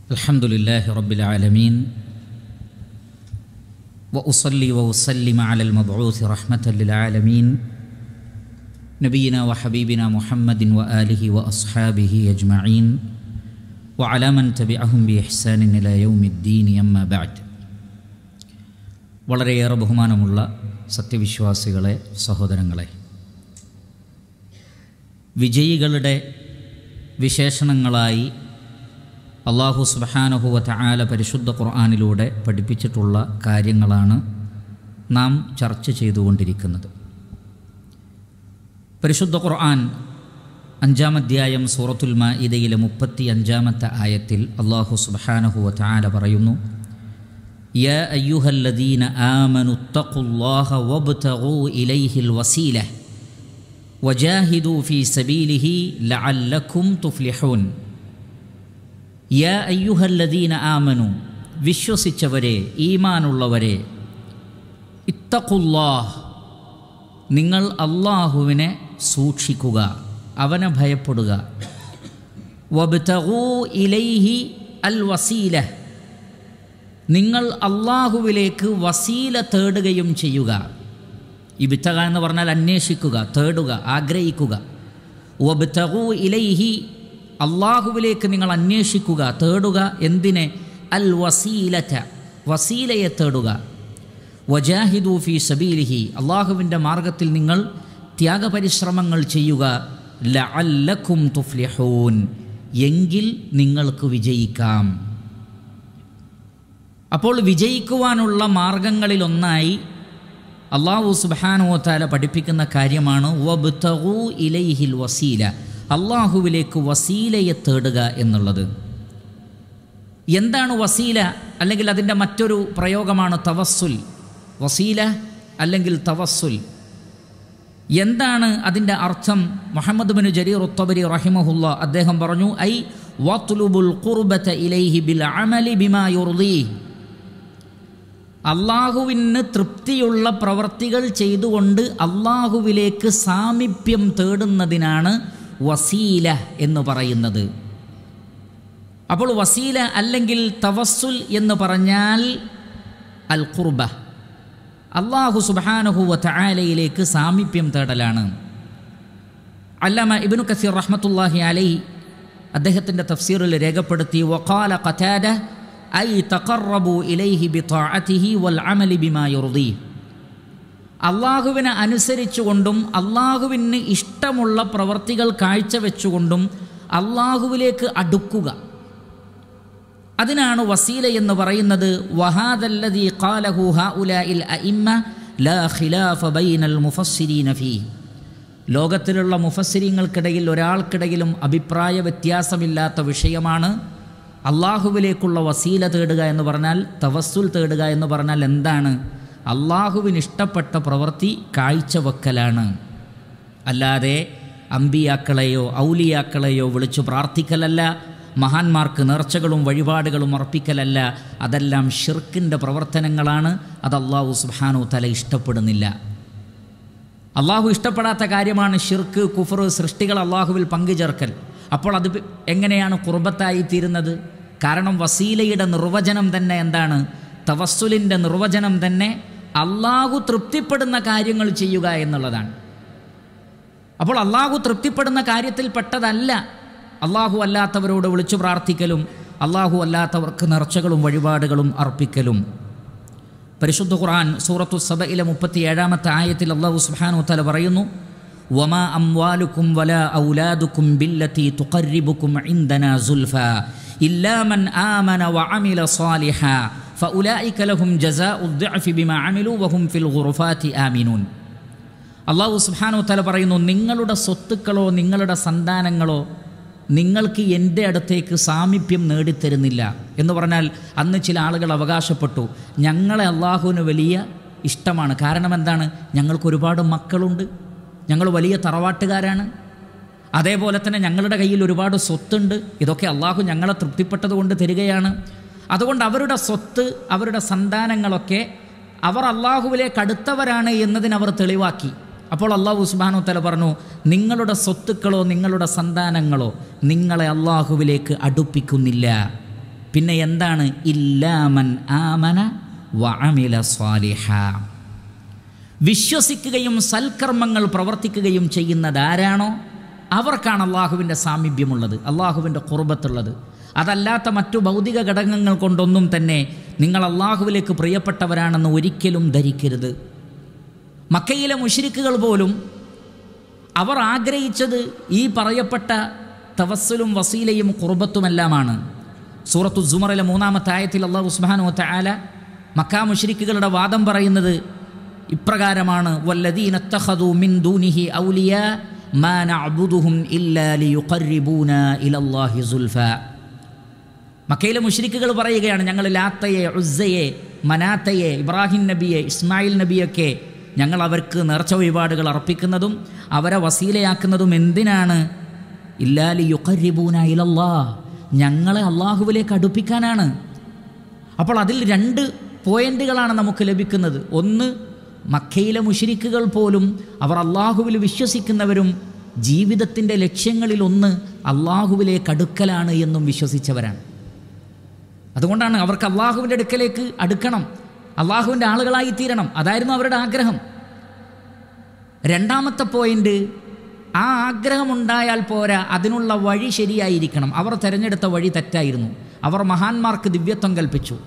الحمد لله رب العالمين واصلي واسلم على المبعوث رحمه للعالمين نبينا وحبيبنا محمد واله واصحابه اجمعين وعلى من تبعهم باحسان الى يوم الدين اما بعد വളരെയേറെ ബഹുമാനമുള്ള സത്യവിശ്വാസികളെ സഹോദരങ്ങളെ വിജയികളുടെ വിശേഷണങ്ങളായി അള്ളാഹു സുബഹാനഹുവ ആല പരിശുദ്ധ ഖുർആാനിലൂടെ പഠിപ്പിച്ചിട്ടുള്ള കാര്യങ്ങളാണ് നാം ചർച്ച ചെയ്തുകൊണ്ടിരിക്കുന്നത് പരിശുദ്ധ ഖുർആൻ അഞ്ചാം അധ്യായം സൂറത്തുൽ മാഇദയിലെ മുപ്പത്തി അഞ്ചാമത്തെ ആയത്തിൽ അള്ളാഹു സുബഹാനഹുവ ആല പറയുന്നു يا أيها الذين آمنوا اتقوا الله وابتغوا إليه الوسيلة وجاهدوا في سبيله لعلكم تفلحون യാ അയ്യുഹല്ലദീന ആമനു വിശ്വസിച്ചവരെ ഈമാനുള്ളവരെ ഇത്തഖുല്ലാഹ് നിങ്ങൾ അള്ളാഹുവിനെ സൂക്ഷിക്കുക അവനെ ഭയപ്പെടുക വബ്തഗൂ ഇലൈഹി അൽ വസീല നിങ്ങൾ അള്ളാഹുവിലേക്ക് വസീല തേടുകയും ചെയ്യുക ഇബിത്തക എന്ന് പറഞ്ഞാൽ അന്വേഷിക്കുക തേടുക ആഗ്രഹിക്കുക വബ്തഗൂ ഇലൈഹി അള്ളാഹുവിലേക്ക് നിങ്ങൾ അന്വേഷിക്കുക തേടുക എന്തിനെ അൽ വസീലറ്റ വസീലയെ തേടുക വജാഹിദു ഫി സബീലിഹി അള്ളാഹുവിൻ്റെ മാർഗത്തിൽ നിങ്ങൾ ത്യാഗപരിശ്രമങ്ങൾ ചെയ്യുക ലഅല്ലക്കും തുഫ്ലിഹൂൻ എങ്കിൽ നിങ്ങൾക്ക് വിജയിക്കാം അപ്പോൾ വിജയിക്കുവാനുള്ള മാർഗങ്ങളിലൊന്നായി അള്ളാഹു സുബാനുവത്താല പഠിപ്പിക്കുന്ന കാര്യമാണ് വബ്തഗൂ ഇലൈഹിൽ വസീല അള്ളാഹുവിലേക്ക് വസീലയെ തേടുക എന്നുള്ളത് എന്താണ് വസീല അല്ലെങ്കിൽ അതിൻ്റെ മറ്റൊരു പ്രയോഗമാണ് തവസ്സുൽ വസീല അല്ലെങ്കിൽ തവസ്സുൽ എന്താണ് അതിൻ്റെ അർത്ഥം മുഹമ്മദ് ബിൻ ജരീർ ഉത്തബരി റഹിമഹുല്ല അദ്ദേഹം പറഞ്ഞു ഐ വത്തുലുബുൽ ഖുർബത ഇലൈഹി ബിൽ അമലി ബിമാ യുർദി അള്ളാഹുവിന് തൃപ്തിയുള്ള പ്രവർത്തികൾ ചെയ്തുകൊണ്ട് അള്ളാഹുവിലേക്ക് സാമീപ്യം തേടുന്നതിനാണ് വസീല എന്ന് പറയുന്നത് അപ്പോൾ വസീല അല്ലെങ്കിൽ തവസ്സുൽ എന്ന് പറഞ്ഞാൽ അൽ ഖുർബ അള്ളാഹു സുബാനഹുവ തആലയിലേക്ക് സാമീപ്യം തേടലാണ് അല്ലാമ ഇബ്നു കസീർ റഹ്മത്തുല്ലാഹി അലൈ അദ്ദേഹത്തിൻ്റെ തഫ്സീറിൽ രേഖപ്പെടുത്തി വഖാല ഖതാദ ഐ തഖറബു ഇലൈഹി ബിതാഅതിഹി വൽ അമലി ബിമാ യുർദി അള്ളാഹുവിനെ അനുസരിച്ചുകൊണ്ടും അള്ളാഹുവിന് ഇഷ്ടമുള്ള പ്രവർത്തികൾ കാഴ്ചവെച്ചുകൊണ്ടും അള്ളാഹുവിലേക്ക് അടുക്കുക അതിനാണ് വസീല എന്ന് പറയുന്നത് വഹാദല്ലദി ഖാലഹു ഹഉലാഇൽ അഇമ്മ ലാ ഖിലാഫ ബൈനൽ മുഫസ്സിരീന ഫീ ലോകത്തിലുള്ള മുഫസ്സിരിങ്ങൾക്കിടയിൽ ഒരാൾക്കിടയിലും അഭിപ്രായ വ്യത്യാസമില്ലാത്ത വിഷയമാണ് അള്ളാഹുവിലേക്കുള്ള വസീല തേടുക എന്ന് പറഞ്ഞാൽ തവസ്സുൽ തേടുക എന്ന് പറഞ്ഞാൽ എന്താണ് അള്ളാഹുവിന് ഇഷ്ടപ്പെട്ട പ്രവൃത്തി കാഴ്ചവെക്കലാണ് അല്ലാതെ അമ്പിയാക്കളെയോ ഔലിയാക്കളെയോ വിളിച്ചു പ്രാർത്ഥിക്കലല്ല മഹാന്മാർക്ക് നേർച്ചകളും വഴിപാടുകളും അർപ്പിക്കലല്ല അതെല്ലാം ഷിർക്കിൻ്റെ പ്രവർത്തനങ്ങളാണ് അത് അള്ളാഹു സുബാനു തല ഇഷ്ടപ്പെടുന്നില്ല അള്ളാഹു ഇഷ്ടപ്പെടാത്ത കാര്യമാണ് ഷിർക്ക് കുഫർ സൃഷ്ടികൾ അള്ളാഹുവിൽ പങ്കുചേർക്കൽ അപ്പോൾ അത് എങ്ങനെയാണ് കുർബത്തായി തീരുന്നത് കാരണം വസീലയുടെ നിർവചനം തന്നെ എന്താണ് തവസ്സുലിൻ്റെ നിർവചനം തന്നെ അള്ളാഹു തൃപ്തിപ്പെടുന്ന കാര്യങ്ങൾ ചെയ്യുക എന്നുള്ളതാണ് അപ്പോൾ അള്ളാഹു തൃപ്തിപ്പെടുന്ന കാര്യത്തിൽ പെട്ടതല്ല അള്ളാഹു അല്ലാത്തവരോട് വിളിച്ചു പ്രാർത്ഥിക്കലും അള്ളാഹു അല്ലാത്തവർക്ക് നേർച്ചകളും വഴിപാടുകളും അർപ്പിക്കലും പരിശുദ്ധ ഖുർആൻ സൂറത്തു സബയിലെ മുപ്പത്തി ഏഴാമത്തെ ആയത്തിൽ അള്ളാഹു സുബാനു തല പറയുന്നു വമാ അംവാലുക്കും വല ഔലാദുക്കും ബില്ലത്തി തുഖർരിബുക്കും ഇൻദന സുൽഫ ഇല്ലാ മൻ ആമന വഅമില സാലിഹ ഫഉലായിക ലഹും ജസാഉ الضعف ബിമാ അമിലു വഹും ഫിൽ ഗുറുഫാത്തി ആമിനൂൻ അള്ളാഹു സുബ്ഹാനഹു തആല പറയുന്നു നിങ്ങളുടെ സ്വത്തുക്കളോ നിങ്ങളുടെ സന്താനങ്ങളോ നിങ്ങൾക്ക് എൻ്റെ അടുത്തേക്ക് സാമീപ്യം നേടിത്തരുന്നില്ല എന്ന് പറഞ്ഞാൽ അന്ന് ചില ആളുകൾ അവകാശപ്പെട്ടു ഞങ്ങളെ അള്ളാഹുവിന് വലിയ ഇഷ്ടമാണ് കാരണം എന്താണ് ഞങ്ങൾക്ക് ഒരുപാട് മക്കളുണ്ട് ഞങ്ങൾ വലിയ തറവാട്ടുകാരാണ് അതേപോലെ തന്നെ ഞങ്ങളുടെ കയ്യിൽ ഒരുപാട് സ്വത്തുണ്ട് ഇതൊക്കെ അള്ളാഹു ഞങ്ങളെ തൃപ്തിപ്പെട്ടത് കൊണ്ട് തരികയാണ് അതുകൊണ്ട് അവരുടെ സ്വത്ത് അവരുടെ സന്താനങ്ങളൊക്കെ അവർ അള്ളാഹുവിലേക്ക് അടുത്തവരാണ് എന്നതിന് അവർ തെളിവാക്കി അപ്പോൾ അള്ളാഹു സുബാനു തല പറഞ്ഞു നിങ്ങളുടെ സ്വത്തുക്കളോ നിങ്ങളുടെ സന്താനങ്ങളോ നിങ്ങളെ അള്ളാഹുവിലേക്ക് അടുപ്പിക്കുന്നില്ല പിന്നെ എന്താണ് ഇല്ലാമൻ ആമന വഅമില സ്വാലിഹ വിശ്വസിക്കുകയും സൽക്കർമ്മങ്ങൾ പ്രവർത്തിക്കുകയും ചെയ്യുന്നതാരാണോ അവർക്കാണ് അള്ളാഹുവിൻ്റെ സാമീപ്യമുള്ളത് അള്ളാഹുവിൻ്റെ കുർബത്തുള്ളത് അതല്ലാത്ത മറ്റു ഭൗതിക ഘടകങ്ങൾ കൊണ്ടൊന്നും തന്നെ നിങ്ങൾ അള്ളാഹുവിലേക്ക് പ്രിയപ്പെട്ടവരാണെന്ന് ഒരിക്കലും ധരിക്കരുത് മക്കയിലെ മുഷിരിക്കുകൾ പോലും അവർ ആഗ്രഹിച്ചത് ഈ പറയപ്പെട്ട തവസ്സുലും വസീലയും കുർബത്തുമെല്ലാമാണ് സൂറത്തു സുമറിലെ മൂന്നാമത്തെ ആയത്തിൽ അള്ളാഹു ഉസ്മാനു ആല മക്കാ മുഷിരിക്കുകളുടെ വാദം പറയുന്നത് ഇപ്രകാരമാണ് വല്ലദീന തഖദു മിൻ ദൂനിഹി ഔലിയ മാ നഅബുദുഹും ഇല്ലാ ലിയുഖർരിബൂന ഇലല്ലാഹി സുൽഫ മക്കയിലെ മുഷ്രിക്കുകൾ പറയുകയാണ് ഞങ്ങൾ ലാത്തയെ ഉസ്സയെ മനാത്തയെ ഇബ്രാഹിം നബിയെ ഇസ്മായിൽ നബിയൊക്കെ ഞങ്ങൾ അവർക്ക് നേർച്ച വഴിപാടുകൾ അർപ്പിക്കുന്നതും അവരെ വസീലയാക്കുന്നതും എന്തിനാണ് ഇല്ലാലി യുഖരിബൂന ഇലല്ലാ ഞങ്ങളെ അള്ളാഹുവിലേക്ക് അടുപ്പിക്കാനാണ് അപ്പോൾ അതിൽ രണ്ട് പോയിന്റുകളാണ് നമുക്ക് ലഭിക്കുന്നത് ഒന്ന് മക്കയിലെ മുഷിരിക്കുകൾ പോലും അവർ അള്ളാഹുവിൽ വിശ്വസിക്കുന്നവരും ജീവിതത്തിൻ്റെ ലക്ഷ്യങ്ങളിൽ ഒന്ന് അള്ളാഹുവിലേക്ക് അടുക്കലാണ് എന്നും വിശ്വസിച്ചവരാണ് അതുകൊണ്ടാണ് അവർക്ക് അള്ളാഹുവിൻ്റെ അടുക്കലേക്ക് അടുക്കണം അള്ളാഹുവിൻ്റെ ആളുകളായി തീരണം അതായിരുന്നു അവരുടെ ആഗ്രഹം രണ്ടാമത്തെ പോയിന്റ് ആ ആഗ്രഹമുണ്ടായാൽ പോരാ അതിനുള്ള വഴി ശരിയായിരിക്കണം അവർ തിരഞ്ഞെടുത്ത വഴി തെറ്റായിരുന്നു അവർ മഹാന്മാർക്ക് ദിവ്യത്വം കൽപ്പിച്ചു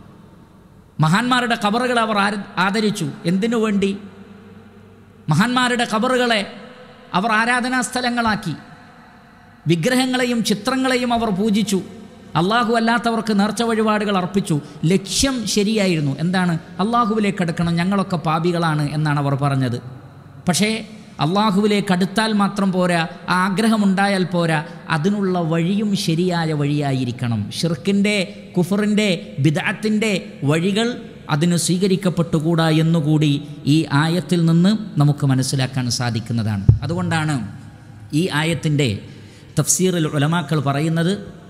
മഹാന്മാരുടെ കബറുകളെ അവർ ആദരിച്ചു എന്തിനു വേണ്ടി മഹാന്മാരുടെ കബറുകളെ അവർ ആരാധനാ സ്ഥലങ്ങളാക്കി വിഗ്രഹങ്ങളെയും ചിത്രങ്ങളെയും അവർ പൂജിച്ചു അള്ളാഹു അല്ലാത്തവർക്ക് നേർച്ച വഴിപാടുകൾ അർപ്പിച്ചു ലക്ഷ്യം ശരിയായിരുന്നു എന്താണ് അള്ളാഹുവിലേക്ക് അടുക്കണം ഞങ്ങളൊക്കെ പാപികളാണ് എന്നാണ് അവർ പറഞ്ഞത് പക്ഷേ അള്ളാഹുവിലേക്ക് അടുത്താൽ മാത്രം പോരാ ആ ആഗ്രഹമുണ്ടായാൽ പോരാ അതിനുള്ള വഴിയും ശരിയായ വഴിയായിരിക്കണം ഷിർക്കിൻ്റെ കുഫറിൻ്റെ ബിദാത്തിൻ്റെ വഴികൾ അതിന് സ്വീകരിക്കപ്പെട്ടുകൂടാ എന്നുകൂടി ഈ ആയത്തിൽ നിന്ന് നമുക്ക് മനസ്സിലാക്കാൻ സാധിക്കുന്നതാണ് അതുകൊണ്ടാണ് ഈ ആയത്തിൻ്റെ തഫ്സീറിൽ ഉലമാക്കൾ പറയുന്നത്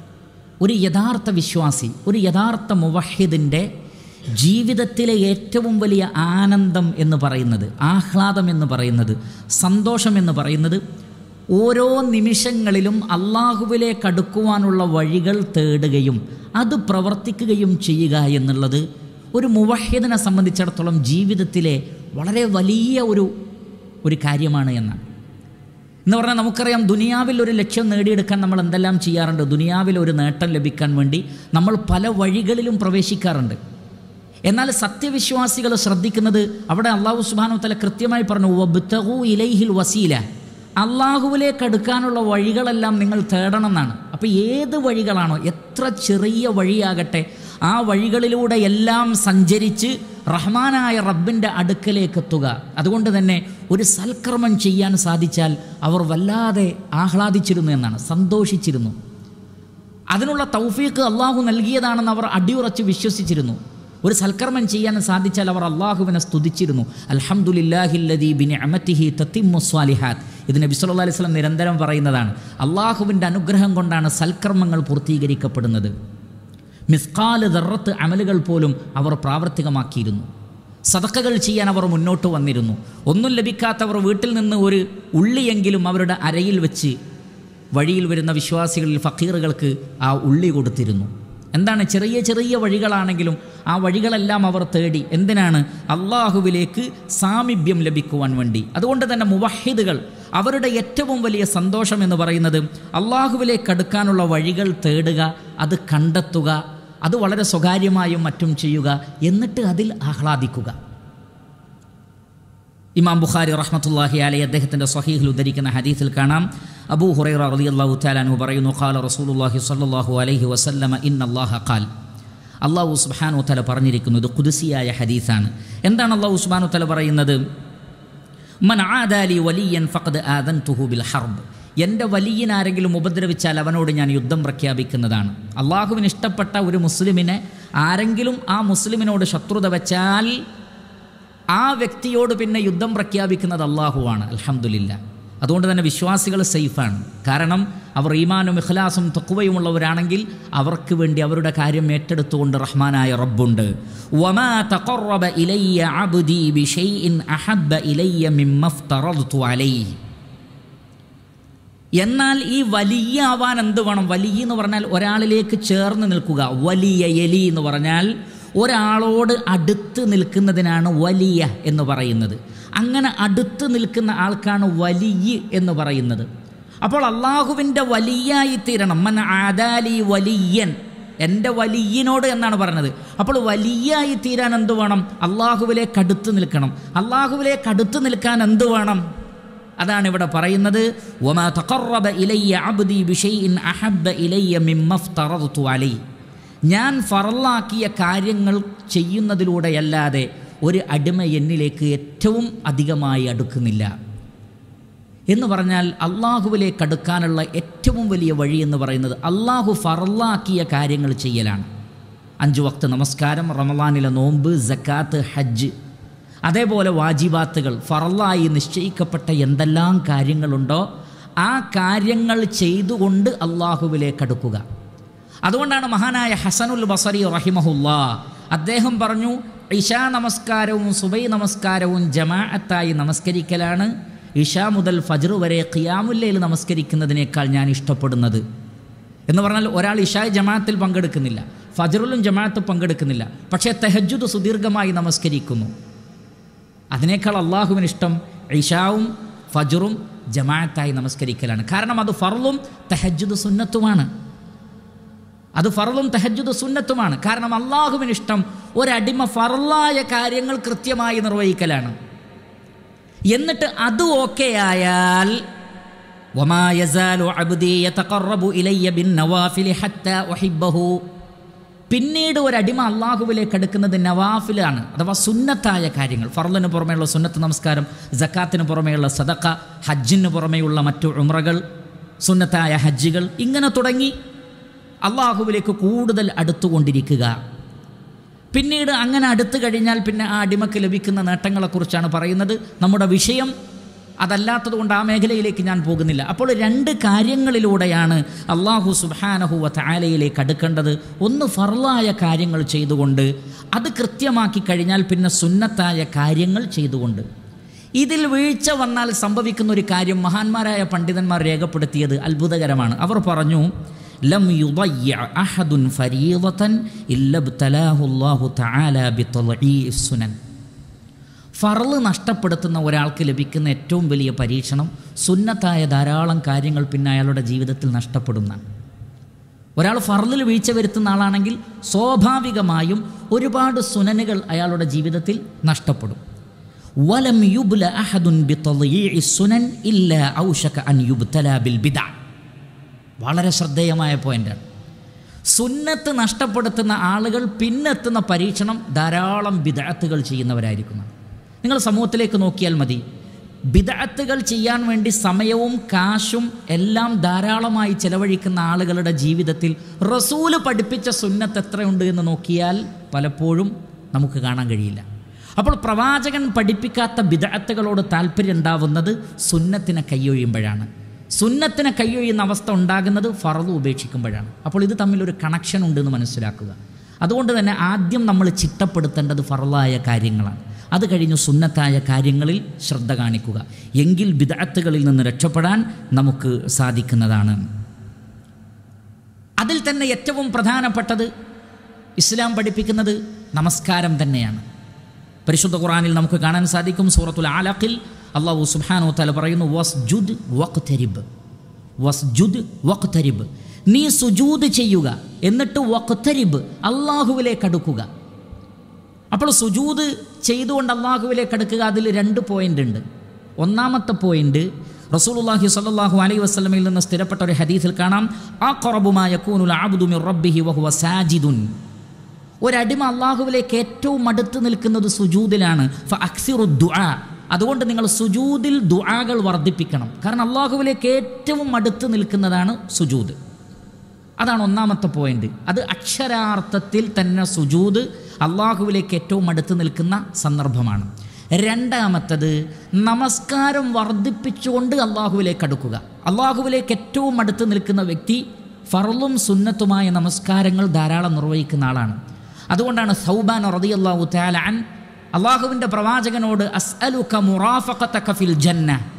ഒരു യഥാർത്ഥ വിശ്വാസി ഒരു യഥാർത്ഥ മുവഹിദിൻ്റെ ജീവിതത്തിലെ ഏറ്റവും വലിയ ആനന്ദം എന്ന് പറയുന്നത് ആഹ്ലാദം എന്ന് പറയുന്നത് സന്തോഷം എന്ന് പറയുന്നത് ഓരോ നിമിഷങ്ങളിലും അള്ളാഹുവിലേക്ക് അടുക്കുവാനുള്ള വഴികൾ തേടുകയും അത് പ്രവർത്തിക്കുകയും ചെയ്യുക എന്നുള്ളത് ഒരു മുവഹിദിനെ സംബന്ധിച്ചിടത്തോളം ജീവിതത്തിലെ വളരെ വലിയ ഒരു ഒരു കാര്യമാണ് എന്നാണ് എന്ന് പറഞ്ഞാൽ നമുക്കറിയാം ദുനിയാവിൽ ഒരു ലക്ഷ്യം നേടിയെടുക്കാൻ നമ്മൾ എന്തെല്ലാം ചെയ്യാറുണ്ട് ദുനിയാവിൽ ഒരു നേട്ടം ലഭിക്കാൻ വേണ്ടി നമ്മൾ പല വഴികളിലും പ്രവേശിക്കാറുണ്ട് എന്നാൽ സത്യവിശ്വാസികൾ ശ്രദ്ധിക്കുന്നത് അവിടെ അള്ളാഹു സുബാനു തല കൃത്യമായി പറഞ്ഞു വബ്തഹു ഇലൈഹിൽ വസീല അള്ളാഹുവിലേക്ക് അടുക്കാനുള്ള വഴികളെല്ലാം നിങ്ങൾ തേടണം എന്നാണ് അപ്പോൾ ഏത് വഴികളാണോ എത്ര ചെറിയ വഴിയാകട്ടെ ആ വഴികളിലൂടെ എല്ലാം സഞ്ചരിച്ച് റഹ്മാനായ റബ്ബിൻ്റെ അടുക്കലേക്ക് എത്തുക അതുകൊണ്ട് തന്നെ ഒരു സൽക്കർമ്മം ചെയ്യാൻ സാധിച്ചാൽ അവർ വല്ലാതെ ആഹ്ലാദിച്ചിരുന്നു എന്നാണ് സന്തോഷിച്ചിരുന്നു അതിനുള്ള തൗഫീക്ക് അള്ളാഹു നൽകിയതാണെന്ന് അവർ അടിയുറച്ച് വിശ്വസിച്ചിരുന്നു ഒരു സൽക്കർമ്മം ചെയ്യാൻ സാധിച്ചാൽ അവർ അള്ളാഹുവിനെ സ്തുതിച്ചിരുന്നു അൽഹംദുലില്ലാഹില്ലദീ ബിനി അമത്തിഹി തത്തിമു സ്വാലിഹാത്ത് ഇത് നബി സല്ലല്ലാഹു അലൈഹി വസല്ലം നിരന്തരം പറയുന്നതാണ് അള്ളാഹുവിൻ്റെ അനുഗ്രഹം കൊണ്ടാണ് സൽക്കർമ്മങ്ങൾ പൂർത്തീകരിക്കപ്പെടുന്നത് മിസ്കാല് ദറത്ത് അമലുകൾ പോലും അവർ പ്രാവർത്തികമാക്കിയിരുന്നു സതക്കകൾ ചെയ്യാൻ അവർ മുന്നോട്ട് വന്നിരുന്നു ഒന്നും ലഭിക്കാത്തവർ വീട്ടിൽ നിന്ന് ഒരു ഉള്ളിയെങ്കിലും അവരുടെ അരയിൽ വെച്ച് വഴിയിൽ വരുന്ന വിശ്വാസികളിൽ ഫക്കീറുകൾക്ക് ആ ഉള്ളി കൊടുത്തിരുന്നു എന്താണ് ചെറിയ ചെറിയ വഴികളാണെങ്കിലും ആ വഴികളെല്ലാം അവർ തേടി എന്തിനാണ് അള്ളാഹുവിലേക്ക് സാമീപ്യം ലഭിക്കുവാൻ വേണ്ടി അതുകൊണ്ട് തന്നെ മുവഹിദുകൾ അവരുടെ ഏറ്റവും വലിയ സന്തോഷം എന്ന് പറയുന്നത് അള്ളാഹുവിലേക്ക് അടുക്കാനുള്ള വഴികൾ തേടുക അത് കണ്ടെത്തുക അത് വളരെ സ്വകാര്യമായും മറ്റും ചെയ്യുക എന്നിട്ട് അതിൽ ആഹ്ലാദിക്കുക ഇമാം ബുഖാരി റഹ്മത്തുല്ലാഹി അലൈ അദ്ദേഹത്തിൻ്റെ സ്വഹീഹിൽ ഉദ്ധരിക്കുന്ന ഹദീസിൽ കാണാം അബൂ ഹുറൈറ റളിയല്ലാഹു തആലാനു പറയുന്നു ഖാല റസൂലുള്ളാഹി സ്വല്ലല്ലാഹു അലൈഹി വസല്ലമ ഇന്നല്ലാഹ ഖാൽ അള്ളാഹു സുബ്ഹാനഹു തആല പറഞ്ഞിരിക്കുന്നു ഇത് ഖുദ്സിയായ ഹദീസാണ് എന്താണ് അള്ളാഹു സുബ്ഹാനഹു തആല പറയുന്നത് മൻ ആദാലി വലിയൻ ഫഖദ് ആദൻതുഹു ബിൽ ഹർബ് എൻ്റെ വലിയനാരെങ്കിലും ഉപദ്രവിച്ചാൽ അവനോട് ഞാൻ യുദ്ധം പ്രഖ്യാപിക്കുന്നതാണ് അള്ളാഹുവിന് ഇഷ്ടപ്പെട്ട ഒരു മുസ്ലിമിനെ ആരെങ്കിലും ആ മുസ്ലിമിനോട് ശത്രുത വെച്ചാൽ ആ വ്യക്തിയോട് പിന്നെ യുദ്ധം പ്രഖ്യാപിക്കുന്നത് അള്ളാഹുവാണ് അൽഹംദുലില്ല അതുകൊണ്ട് തന്നെ വിശ്വാസികൾ സേഫാണ് കാരണം അവർ ഈമാനും ഇഖ്ലാസും തൊക്കുവയുമുള്ളവരാണെങ്കിൽ അവർക്ക് വേണ്ടി അവരുടെ കാര്യം ഏറ്റെടുത്തുകൊണ്ട് റഹ്മാനായ റബ്ബുണ്ട് വമാ തഖറബ ഇലയ്യ അബ്ദി ബിശൈഇൻ അഹബ്ബ ഇലയ്യ മിമ്മ അലൈഹി എന്നാൽ ഈ വലിയ ആവാൻ എന്ത് വേണം വലിയ എന്ന് പറഞ്ഞാൽ ഒരാളിലേക്ക് ചേർന്ന് നിൽക്കുക വലിയ എലി എന്ന് പറഞ്ഞാൽ ഒരാളോട് അടുത്ത് നിൽക്കുന്നതിനാണ് വലിയ എന്ന് പറയുന്നത് അങ്ങനെ അടുത്ത് നിൽക്കുന്ന ആൾക്കാണ് വലിയ എന്ന് പറയുന്നത് അപ്പോൾ അള്ളാഹുവിൻ്റെ വലിയായി തീരണം മൻ ആദാലി വലിയൻ എൻ്റെ വലിയനോട് എന്നാണ് പറഞ്ഞത് അപ്പോൾ വലിയായി തീരാൻ എന്ത് വേണം അള്ളാഹുവിലേക്ക് അടുത്ത് നിൽക്കണം അള്ളാഹുവിലേക്ക് അടുത്ത് നിൽക്കാൻ എന്ത് വേണം അതാണ് ഇവിടെ പറയുന്നത് وَمَا تَقَرَّبَ إِلَيَّ عَبْدِي بِشَيْءٍ أَحَبَّ إِلَيَّ مِمَّا افْتَرَضْتُ عَلَيْهِ ഞാൻ ഫറലാക്കിയ കാര്യങ്ങൾ ചെയ്യുന്നതിലൂടെയല്ലാതെ ഒരു അടിമ എന്നിലേക്ക് ഏറ്റവും അധികമായി അടുക്കുന്നില്ല എന്ന് പറഞ്ഞാൽ അള്ളാഹുവിലേക്ക് അടുക്കാനുള്ള ഏറ്റവും വലിയ വഴി എന്ന് പറയുന്നത് അള്ളാഹു ഫറലാക്കിയ കാര്യങ്ങൾ ചെയ്യലാണ് അഞ്ചു വക്ത് നമസ്കാരം റമലാനിലെ നോമ്പ് ജക്കാത്ത് ഹജ്ജ് അതേപോലെ വാജിബാത്തുകൾ ഫറലായി നിശ്ചയിക്കപ്പെട്ട എന്തെല്ലാം കാര്യങ്ങളുണ്ടോ ആ കാര്യങ്ങൾ ചെയ്തുകൊണ്ട് അള്ളാഹുവിലേക്ക് അടുക്കുക അതുകൊണ്ടാണ് മഹാനായ ഹസനുൽ ബസറി റഹിമഹുല്ലാ അദ്ദേഹം പറഞ്ഞു ഇഷാ നമസ്കാരവും സുബൈ നമസ്കാരവും ജമാഅത്തായി നമസ്കരിക്കലാണ് ഇഷ മുതൽ ഫജ്ർ വരെ ഖിയാമുല്ലയിൽ നമസ്കരിക്കുന്നതിനേക്കാൾ ഞാൻ ഇഷ്ടപ്പെടുന്നത് എന്ന് പറഞ്ഞാൽ ഒരാൾ ഇഷായ് ജമാഅത്തിൽ പങ്കെടുക്കുന്നില്ല ഫജറുലും ജമാഅത്ത് പങ്കെടുക്കുന്നില്ല പക്ഷേ തെഹജുദ് സുദീർഘമായി നമസ്കരിക്കുന്നു അതിനേക്കാൾ അള്ളാഹുവിന് ഇഷ്ടം ഇഷാവും ഫജറും ജമാഅത്തായി നമസ്കരിക്കലാണ് കാരണം അത് ഫർളും തെഹജുദ് സുന്നത്തുമാണ് അത് ഫറലും തഹജുദ് സുന്നത്തുമാണ് കാരണം അള്ളാഹുവിന് ഇഷ്ടം ഒരടിമ ഫറലായ കാര്യങ്ങൾ കൃത്യമായി നിർവഹിക്കലാണ് എന്നിട്ട് അത് ഓക്കെ ആയാൽ وما يزال عبدي يتقرب إلي بالنوافل حتى أحبه പിന്നീട് ഒരടിമ അള്ളാഹുവിലേക്ക് അടുക്കുന്നത് നവാഫിലാണ് അഥവാ സുന്നത്തായ കാര്യങ്ങൾ ഫറലിന് പുറമെയുള്ള സുന്നത്ത് നമസ്കാരം ജക്കാത്തിന് പുറമെയുള്ള സദക്ക ഹജ്ജിന് പുറമെയുള്ള മറ്റു ഉമ്രകൾ സുന്നത്തായ ഹജ്ജുകൾ ഇങ്ങനെ തുടങ്ങി അള്ളാഹുവിലേക്ക് കൂടുതൽ അടുത്തുകൊണ്ടിരിക്കുക പിന്നീട് അങ്ങനെ അടുത്തു കഴിഞ്ഞാൽ പിന്നെ ആ അടിമക്ക് ലഭിക്കുന്ന നേട്ടങ്ങളെക്കുറിച്ചാണ് പറയുന്നത് നമ്മുടെ വിഷയം അതല്ലാത്തതുകൊണ്ട് ആ മേഖലയിലേക്ക് ഞാൻ പോകുന്നില്ല അപ്പോൾ രണ്ട് കാര്യങ്ങളിലൂടെയാണ് അള്ളാഹു സുബാനഹുവ താലയിലേക്ക് അടുക്കേണ്ടത് ഒന്ന് ഫർലായ കാര്യങ്ങൾ ചെയ്തുകൊണ്ട് അത് കൃത്യമാക്കി കഴിഞ്ഞാൽ പിന്നെ സുന്നത്തായ കാര്യങ്ങൾ ചെയ്തുകൊണ്ട് ഇതിൽ വീഴ്ച വന്നാൽ സംഭവിക്കുന്ന ഒരു കാര്യം മഹാന്മാരായ പണ്ഡിതന്മാർ രേഖപ്പെടുത്തിയത് അത്ഭുതകരമാണ് അവർ പറഞ്ഞു ലം യുദയ്യ അഹദുൻ ഫരീദതൻ ഇല്ലബ്തലാഹു അല്ലാഹു തആല ബിതളഈ സുനൻ ഫറല് നഷ്ടപ്പെടുത്തുന്ന ഒരാൾക്ക് ലഭിക്കുന്ന ഏറ്റവും വലിയ പരീക്ഷണം സുന്നത്തായ ധാരാളം കാര്യങ്ങൾ പിന്നെ അയാളുടെ ജീവിതത്തിൽ നഷ്ടപ്പെടുന്ന ഒരാൾ ഫറലിൽ വീഴ്ച വരുത്തുന്ന ആളാണെങ്കിൽ സ്വാഭാവികമായും ഒരുപാട് സുനനുകൾ അയാളുടെ ജീവിതത്തിൽ നഷ്ടപ്പെടും വലം യുബ്ല അഹദുൻ ബിതളഈ സുനൻ ഇല്ല ഔഷക അൻ യുബ്തല ബിൽ ബിദഅ വളരെ ശ്രദ്ധേയമായ പോയിന്റാണ് സുന്നത്ത് നഷ്ടപ്പെടുത്തുന്ന ആളുകൾ പിന്നെത്തുന്ന പരീക്ഷണം ധാരാളം ബിദഅത്തുകൾ ചെയ്യുന്നവരായിരിക്കുന്നു നിങ്ങൾ സമൂഹത്തിലേക്ക് നോക്കിയാൽ മതി ബിദഅത്തുകൾ ചെയ്യാൻ വേണ്ടി സമയവും കാശും എല്ലാം ധാരാളമായി ചെലവഴിക്കുന്ന ആളുകളുടെ ജീവിതത്തിൽ റസൂല് പഠിപ്പിച്ച സുന്നത്ത് എത്രയുണ്ട് എന്ന് നോക്കിയാൽ പലപ്പോഴും നമുക്ക് കാണാൻ കഴിയില്ല അപ്പോൾ പ്രവാചകൻ പഠിപ്പിക്കാത്ത ബിദഅത്തുകളോട് താല്പര്യം ഉണ്ടാവുന്നത് സുന്നത്തിനെ കൈയൊഴിയുമ്പോഴാണ് സുന്നത്തിനെ കൈയൊഴിയുന്ന അവസ്ഥ ഉണ്ടാകുന്നത് ഫറദ് ഉപേക്ഷിക്കുമ്പോഴാണ് അപ്പോൾ ഇത് തമ്മിലൊരു കണക്ഷൻ ഉണ്ടെന്ന് മനസ്സിലാക്കുക അതുകൊണ്ട് തന്നെ ആദ്യം നമ്മൾ ചിട്ടപ്പെടുത്തേണ്ടത് ഫറലായ കാര്യങ്ങളാണ് അത് കഴിഞ്ഞ് സുന്നത്തായ കാര്യങ്ങളിൽ ശ്രദ്ധ കാണിക്കുക എങ്കിൽ ബിദഅത്തുകളിൽ നിന്ന് രക്ഷപ്പെടാൻ നമുക്ക് സാധിക്കുന്നതാണ് അതിൽ തന്നെ ഏറ്റവും പ്രധാനപ്പെട്ടത് ഇസ്ലാം പഠിപ്പിക്കുന്നത് നമസ്കാരം തന്നെയാണ് പരിശുദ്ധ ഖുറാനിൽ നമുക്ക് കാണാൻ സാധിക്കും സൂറത്തുൽ ആലഖിൽ അള്ളാഹു സുബ്ഹാനഹു തആല പറയുന്നു വസ്ജുദ് വഖ്തരിബ് വസ്ജുദ് വഖ്തരിബ് നീ സുജൂദ് ചെയ്യുക എന്നിട്ട് വഖ്തരിബ് അള്ളാഹുവിലേക്ക് അടുക്കുക അപ്പോൾ സുജൂദ് ചെയ്തുകൊണ്ട് അള്ളാഹുവിലേക്ക് അടുക്കുക അതിൽ രണ്ട് പോയിന്റ് ഉണ്ട് ഒന്നാമത്തെ പോയിന്റ് റസൂലുള്ളാഹി സ്വല്ലല്ലാഹു അലൈഹി വസല്ലമയിൽ നിന്ന് സ്ഥിരപ്പെട്ട ഒരു ഹദീസിൽ കാണാം ആ കുറബുമായ കൂനുൽ ആബുദു മിർ റബ്ബിഹി വഹുവ സാജിദുൻ ഒരടിമ അള്ളാഹുവിലേക്ക് ഏറ്റവും അടുത്ത് നിൽക്കുന്നത് സുജൂദിലാണ് ഫ അക്സിറു ദുആ അതുകൊണ്ട് നിങ്ങൾ സുജൂദിൽ ദുആകൾ വർദ്ധിപ്പിക്കണം കാരണം അള്ളാഹുവിലേക്ക് ഏറ്റവും അടുത്ത് നിൽക്കുന്നതാണ് സുജൂദ് അതാണ് ഒന്നാമത്തെ പോയിന്റ് അത് അക്ഷരാർത്ഥത്തിൽ തന്നെ സുജൂദ് അള്ളാഹുവിലേക്ക് ഏറ്റവും അടുത്ത് നിൽക്കുന്ന സന്ദർഭമാണ് രണ്ടാമത്തത് നമസ്കാരം വർദ്ധിപ്പിച്ചുകൊണ്ട് അള്ളാഹുവിലേക്ക് അടുക്കുക അള്ളാഹുവിലേക്ക് ഏറ്റവും അടുത്ത് നിൽക്കുന്ന വ്യക്തി ഫറലും സുന്നത്തുമായ നമസ്കാരങ്ങൾ ധാരാളം നിർവഹിക്കുന്ന ആളാണ് അതുകൊണ്ടാണ് സൗബാൻ റളിയല്ലാഹു തആല അൻ അള്ളാഹുവിൻ്റെ പ്രവാചകനോട് അസ്അലുക മുറാഫഖതക ഫിൽ ജന്ന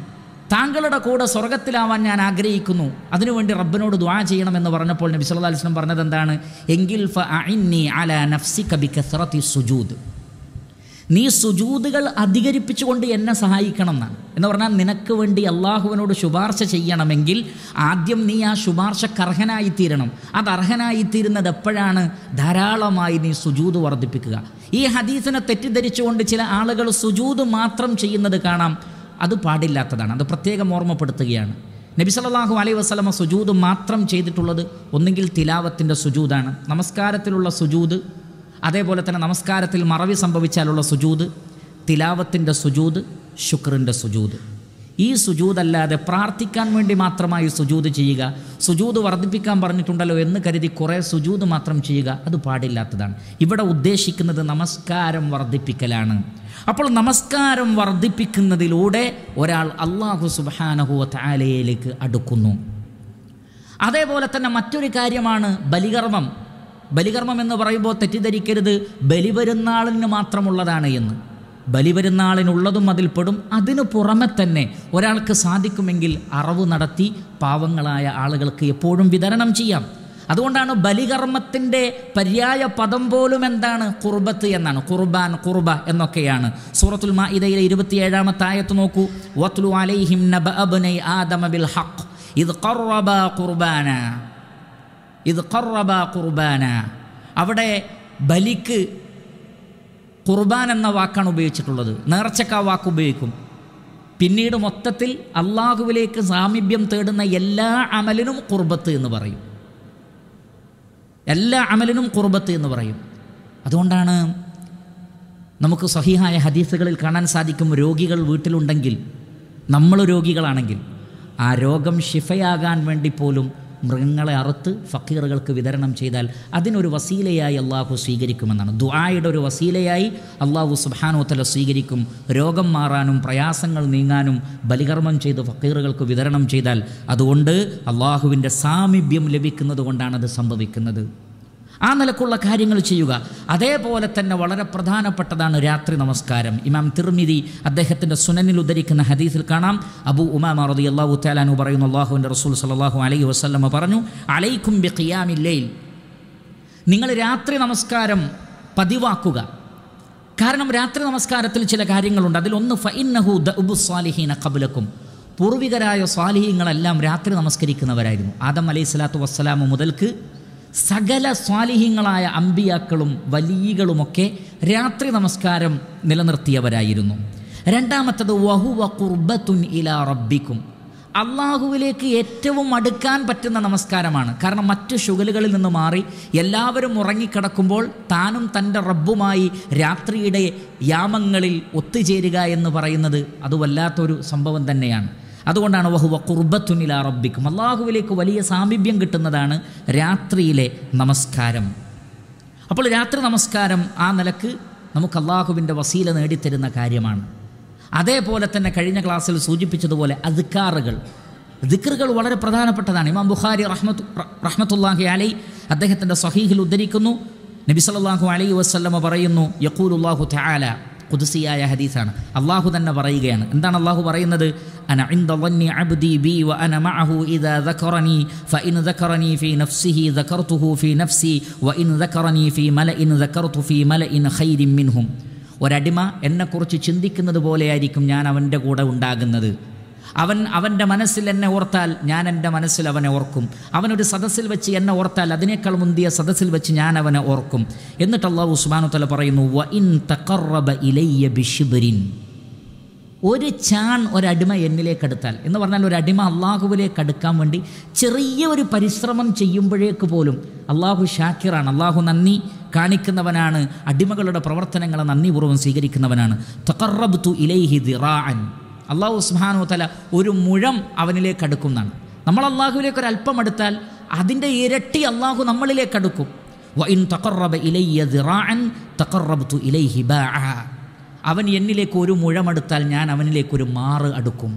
താങ്കളുടെ കൂടെ സ്വർഗത്തിലാവാൻ ഞാൻ ആഗ്രഹിക്കുന്നു അതിനുവേണ്ടി റബ്ബിനോട് ദ്വാ ചെയ്യണമെന്ന് പറഞ്ഞപ്പോൾ നബി സല്ലല്ലാഹു അലൈഹി വസല്ലം പറഞ്ഞത് എന്താണ് എങ്കിൽ ഫഅഇന്നി അലാ നഫ്സിക ബികസ്റതി സുജൂദ് നീ സുജൂദുകൾ അധികരിപ്പിച്ചുകൊണ്ട് എന്നെ സഹായിക്കണം എന്നാണ് എന്ന് പറഞ്ഞാൽ നിനക്ക് വേണ്ടി അള്ളാഹുവിനോട് ശുപാർശ ചെയ്യണമെങ്കിൽ ആദ്യം നീ ആ ശുപാർശക്ക് അർഹനായിത്തീരണം അത് അർഹനായിത്തീരുന്നത് എപ്പോഴാണ് ധാരാളമായി നീ സുജൂദ് വർദ്ധിപ്പിക്കുക ഈ ഹദീസിനെ തെറ്റിദ്ധരിച്ചുകൊണ്ട് ചില ആളുകൾ സുജൂദ് മാത്രം ചെയ്യുന്നത് കാണാം അത് പാടില്ലാത്തതാണ് അത് പ്രത്യേകം ഓർമ്മപ്പെടുത്തുകയാണ് നബി സല്ലല്ലാഹു അലൈഹി വസല്ലമ സുജൂദ് മാത്രം ചെയ്തിട്ടുള്ളത് ഒന്നുകിൽ തിലാവത്തിൻ്റെ സുജൂദാണ് നമസ്കാരത്തിലുള്ള സുജൂദ് അതേപോലെ തന്നെ നമസ്കാരത്തിൽ മറവി സംഭവിച്ചാലുള്ള സുജൂദ് തിലാവത്തിൻ്റെ സുജൂദ് ശുക്രിൻ്റെ സുജൂദ് ഈ സുജൂദല്ലാതെ പ്രാർത്ഥിക്കാൻ വേണ്ടി മാത്രമായി സുജൂദ് ചെയ്യുക സുജൂദ് വർദ്ധിപ്പിക്കാൻ പറഞ്ഞിട്ടുണ്ടല്ലോ എന്ന് കരുതി കുറേ സുജൂദ് മാത്രം ചെയ്യുക അത് പാടില്ലാത്തതാണ് ഇവിടെ ഉദ്ദേശിക്കുന്നത് നമസ്കാരം വർദ്ധിപ്പിക്കലാണ് അപ്പോൾ നമസ്കാരം വർദ്ധിപ്പിക്കുന്നതിലൂടെ ഒരാൾ അള്ളാഹു സുബാനഹുവ താലയിലേക്ക് അടുക്കുന്നു അതേപോലെ തന്നെ മറ്റൊരു കാര്യമാണ് ബലികർമ്മം ബലികർമ്മം എന്ന് പറയുമ്പോൾ തെറ്റിദ്ധരിക്കരുത് ബലിപെരുന്നാളിന് മാത്രമുള്ളതാണ് എന്ന് ബലിപെരുന്നാളിനുള്ളതും അതിൽപ്പെടും അതിനു പുറമെ തന്നെ ഒരാൾക്ക് സാധിക്കുമെങ്കിൽ അറവ് നടത്തി പാവങ്ങളായ ആളുകൾക്ക് എപ്പോഴും വിതരണം ചെയ്യാം അതുകൊണ്ടാണ് ബലികർമ്മത്തിൻ്റെ പര്യായ പദം പോലും എന്താണ് കുർബത്ത് എന്നാണ് കുർബാൻ കുർബ എന്നൊക്കെയാണ് സൂറത്തുൽ മാഇദയിലെ ഇരുപത്തിയേഴാമത്തെ ആയത്ത് നോക്കൂ വത്ലു അലൈഹിം നബ അബ്നൈ ആദമ ബിൽ ഹഖ് ഇത് ഖറബ ഖുർബാന ഇത് ഖറബ ഖുർബാന അവിടെ ബലിക്ക് ഖുർബാൻ എന്ന വാക്കാണ് ഉപയോഗിച്ചിട്ടുള്ളത് നേർച്ചക്ക് ആ വാക്ക് ഉപയോഗിക്കും പിന്നീട് മൊത്തത്തിൽ അള്ളാഹുവിലേക്ക് സാമീപ്യം തേടുന്ന എല്ലാ അമലിനും കുർബത്ത് എന്ന് പറയും എല്ലാ അമലിനും കുർബത്ത് എന്ന് പറയും അതുകൊണ്ടാണ് നമുക്ക് സഹിഹായ ഹദീസുകളിൽ കാണാൻ സാധിക്കും രോഗികൾ വീട്ടിലുണ്ടെങ്കിൽ നമ്മൾ രോഗികളാണെങ്കിൽ ആ രോഗം ഷിഫയാകാൻ വേണ്ടി പോലും മൃഗങ്ങളെ അറുത്ത് ഫക്കീറുകൾക്ക് വിതരണം ചെയ്താൽ അതിനൊരു വസീലയായി അള്ളാഹു സ്വീകരിക്കുമെന്നാണ് ദുആയുടെ ഒരു വസീലയായി അള്ളാഹു സുബാനോത്തല സ്വീകരിക്കും രോഗം മാറാനും പ്രയാസങ്ങൾ നീങ്ങാനും ബലികർമ്മം ചെയ്ത് ഫക്കീറുകൾക്ക് വിതരണം ചെയ്താൽ അതുകൊണ്ട് അള്ളാഹുവിൻ്റെ സാമീപ്യം ലഭിക്കുന്നത് കൊണ്ടാണത് സംഭവിക്കുന്നത് ആ നിലക്കുള്ള കാര്യങ്ങൾ ചെയ്യുക അതേപോലെ തന്നെ വളരെ പ്രധാനപ്പെട്ടതാണ് രാത്രി നമസ്കാരം ഇമാം തിർമിതി അദ്ദേഹത്തിൻ്റെ സുനനിൽ ഉദ്ധരിക്കുന്ന ഹദീസിൽ കാണാം അബു ഉമാമ റതി അള്ളാഹു താലാനു പറയുന്നു അള്ളാഹുവിൻ്റെ റസൂൽ സലാഹു അലൈഹി വസ്ലമ പറഞ്ഞു അലൈക്കും ബി ഖിയാമില്ലയിൽ നിങ്ങൾ രാത്രി നമസ്കാരം പതിവാക്കുക കാരണം രാത്രി നമസ്കാരത്തിൽ ചില കാര്യങ്ങളുണ്ട് അതിലൊന്ന് ഫഇന്നഹു ദഉബു സ്വാലിഹീന കബുലക്കും പൂർവികരായ സ്വാലിഹീങ്ങളെല്ലാം രാത്രി നമസ്കരിക്കുന്നവരായിരുന്നു ആദം അലൈഹി സ്വലാത്തു വസ്സലാമു മുതൽക്ക് സകല സ്വാലിഹ്യങ്ങളായ അമ്പിയാക്കളും വലിയകളുമൊക്കെ രാത്രി നമസ്കാരം നിലനിർത്തിയവരായിരുന്നു രണ്ടാമത്തത് വഹുവ കുർബത്തുൻ ഇല റബ്ബിക്കും അള്ളാഹുവിലേക്ക് ഏറ്റവും അടുക്കാൻ പറ്റുന്ന നമസ്കാരമാണ് കാരണം മറ്റ് ശുഗലുകളിൽ നിന്ന് മാറി എല്ലാവരും ഉറങ്ങിക്കിടക്കുമ്പോൾ താനും തൻ്റെ റബ്ബുമായി രാത്രിയുടെ യാമങ്ങളിൽ ഒത്തുചേരുക എന്ന് പറയുന്നത് അത് വല്ലാത്തൊരു സംഭവം തന്നെയാണ് അതുകൊണ്ടാണ് വഹുവ കുർബത്തുനില റബ്ബിക്കും അള്ളാഹുവിലേക്ക് വലിയ സാമീപ്യം കിട്ടുന്നതാണ് രാത്രിയിലെ നമസ്കാരം അപ്പോൾ രാത്രി നമസ്കാരം ആ നിലക്ക് നമുക്ക് അള്ളാഹുവിൻ്റെ വസീല നേടിത്തരുന്ന കാര്യമാണ് അതേപോലെ തന്നെ കഴിഞ്ഞ ക്ലാസ്സിൽ സൂചിപ്പിച്ചതുപോലെ അധികാറുകൾ ദിക്റുകൾ വളരെ പ്രധാനപ്പെട്ടതാണ് ഇമാം ബുഖാരി റഹ്മത്ത് റഹ്മത്തുല്ലാഹി അലൈ അദ്ദേഹത്തിൻ്റെ സഹീഹിൽ ഉദ്ധരിക്കുന്നു നബി സല്ലല്ലാഹു അലൈഹി വസല്ലമ പറയുന്നു യഖൂലുല്ലാഹു തആല കുദ്സിയായ ഹദീസാണ് അള്ളാഹു തന്നെ പറയുകയാണ് എന്താണ് അള്ളാഹു പറയുന്നത് അന عند ظن عبدي بي وأنا معه إذا ذكرني فإن ذكرني في نفسه ذكرته في نفسي وإن ذكرني في ملأ ذكرت في ملأ خير منهم ഒരടിമ എന്നെക്കുറിച്ച് ചിന്തിക്കുന്നത് പോലെയായിരിക്കും ഞാൻ അവൻ്റെ കൂടെ ഉണ്ടാകുന്നത് അവൻ അവൻ്റെ മനസ്സിൽ എന്നെ ഓർത്താൽ ഞാൻ എൻ്റെ മനസ്സിൽ അവനെ ഓർക്കും അവനൊരു സദസ്സിൽ വെച്ച് എന്നെ ഓർത്താൽ അതിനേക്കാൾ മുന്തിയ സദസ്സിൽ വെച്ച് ഞാൻ അവനെ ഓർക്കും എന്നിട്ട് അള്ളാഹു ഉസ്മാനു തല പറയുന്നു വ ഇൻ തഖറബ ഇലയ്യ ബിഷിബിരിൻ ഒരു ചാൺ ഒരടിമ എന്നിലേക്ക് അടുത്താൽ എന്ന് പറഞ്ഞാൽ ഒരു അടിമ അള്ളാഹുവിലേക്ക് അടുക്കാൻ വേണ്ടി ചെറിയ ഒരു പരിശ്രമം ചെയ്യുമ്പോഴേക്ക് പോലും അള്ളാഹു ഷാക്കിറാണ് അള്ളാഹു നന്ദി കാണിക്കുന്നവനാണ് അടിമകളുടെ പ്രവർത്തനങ്ങളെ നന്ദിപൂർവ്വം സ്വീകരിക്കുന്നവനാണ് തഖറബ് തു ഇലൈഹി ദിറാഅൻ അള്ളാഹു സുബ്ഹാനഹു തല ഒരു മുഴം അവനിലേക്ക് അടുക്കുന്നതാണ് നമ്മൾ അള്ളാഹുവിലേക്ക് ഒരു അല്പം അടുത്താൽ അതിൻ്റെ ഇരട്ടി അള്ളാഹു നമ്മളിലേക്ക് അടുക്കും വ ഇൻ തഖറബ ഇലയ്യ ദിറാഅൻ തഖറബ്തു ഇലൈഹി ബാഅ അവൻ എന്നിലേക്ക് ഒരു മുഴമെടുത്താൽ ഞാൻ അവനിലേക്ക് ഒരു മാറ് അടുക്കും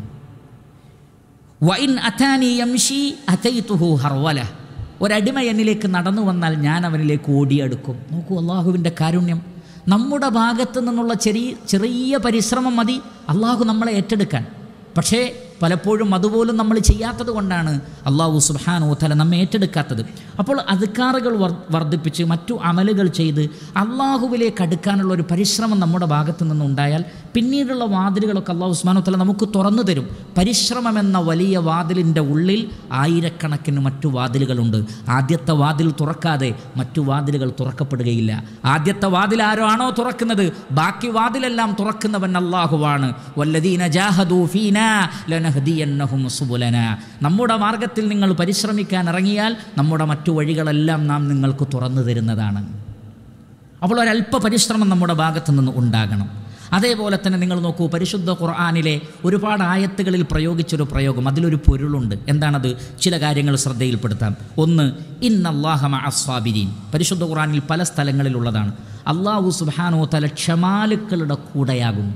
വൈൻ അഥാനി യംഷി അഥൈത്തുഹു ഹർവല ഒരടിമ എന്നിലേക്ക് നടന്നു വന്നാൽ ഞാൻ അവനിലേക്ക് ഓടിയെടുക്കും നോക്കൂ അള്ളാഹുവിൻ്റെ കാരുണ്യം നമ്മുടെ ഭാഗത്തു നിന്നുള്ള ചെറിയ ചെറിയ പരിശ്രമം മതി അള്ളാഹു നമ്മളെ ഏറ്റെടുക്കാൻ പക്ഷേ പലപ്പോഴും അതുപോലും നമ്മൾ ചെയ്യാത്തത് കൊണ്ടാണ് അള്ളാഹു സുബാനോ തല നമ്മെ ഏറ്റെടുക്കാത്തത് അപ്പോൾ അധികാറുകൾ വർദ്ധിപ്പിച്ച് മറ്റു അമലുകൾ ചെയ്ത് അള്ളാഹുവിലേക്ക് അടുക്കാനുള്ള ഒരു പരിശ്രമം നമ്മുടെ ഭാഗത്തു നിന്നുണ്ടായാൽ പിന്നീടുള്ള വാതിലുകളൊക്കെ അള്ളാഹു ഉസ്മാനോ തല നമുക്ക് തുറന്നു തരും പരിശ്രമം എന്ന വലിയ വാതിലിൻ്റെ ഉള്ളിൽ ആയിരക്കണക്കിന് മറ്റു വാതിലുകളുണ്ട് ആദ്യത്തെ വാതിൽ തുറക്കാതെ മറ്റു വാതിലുകൾ തുറക്കപ്പെടുകയില്ല ആദ്യത്തെ വാതിൽ ആരോ ആണോ തുറക്കുന്നത് ബാക്കി വാതിലെല്ലാം തുറക്കുന്നവൻ അള്ളാഹുവാണ് വല്ലദീന ജാഹദൂ ഫീനാ ലനഹദിയന്നഹും സുബുലന നമ്മുടെ മാർഗത്തിൽ നിങ്ങൾ പരിശ്രമിക്കാൻ ഇറങ്ങിയാൽ നമ്മുടെ മറ്റു വഴികളെല്ലാം നാം നിങ്ങൾക്ക് തുറന്നു തരുന്നതാണ് അപ്പോൾ ഒരല്പ പരിശ്രമം നമ്മുടെ ഭാഗത്തു നിന്ന് ഉണ്ടാകണം അതേപോലെ തന്നെ നിങ്ങൾ നോക്കൂ പരിശുദ്ധ ഖുർആാനിലെ ഒരുപാട് ആയത്തുകളിൽ പ്രയോഗിച്ചൊരു പ്രയോഗം അതിലൊരു പൊരുളുണ്ട് എന്താണത് ചില കാര്യങ്ങൾ ശ്രദ്ധയിൽപ്പെടുത്താം ഒന്ന് ഇന്നല്ലാഹമ അസ്വാബിരീൻ പരിശുദ്ധ ഖുർആാനിൽ പല സ്ഥലങ്ങളിലുള്ളതാണ് അള്ളാഹു സുബാനോ തല ക്ഷമാലുക്കളുടെ കൂടെയാകുന്നു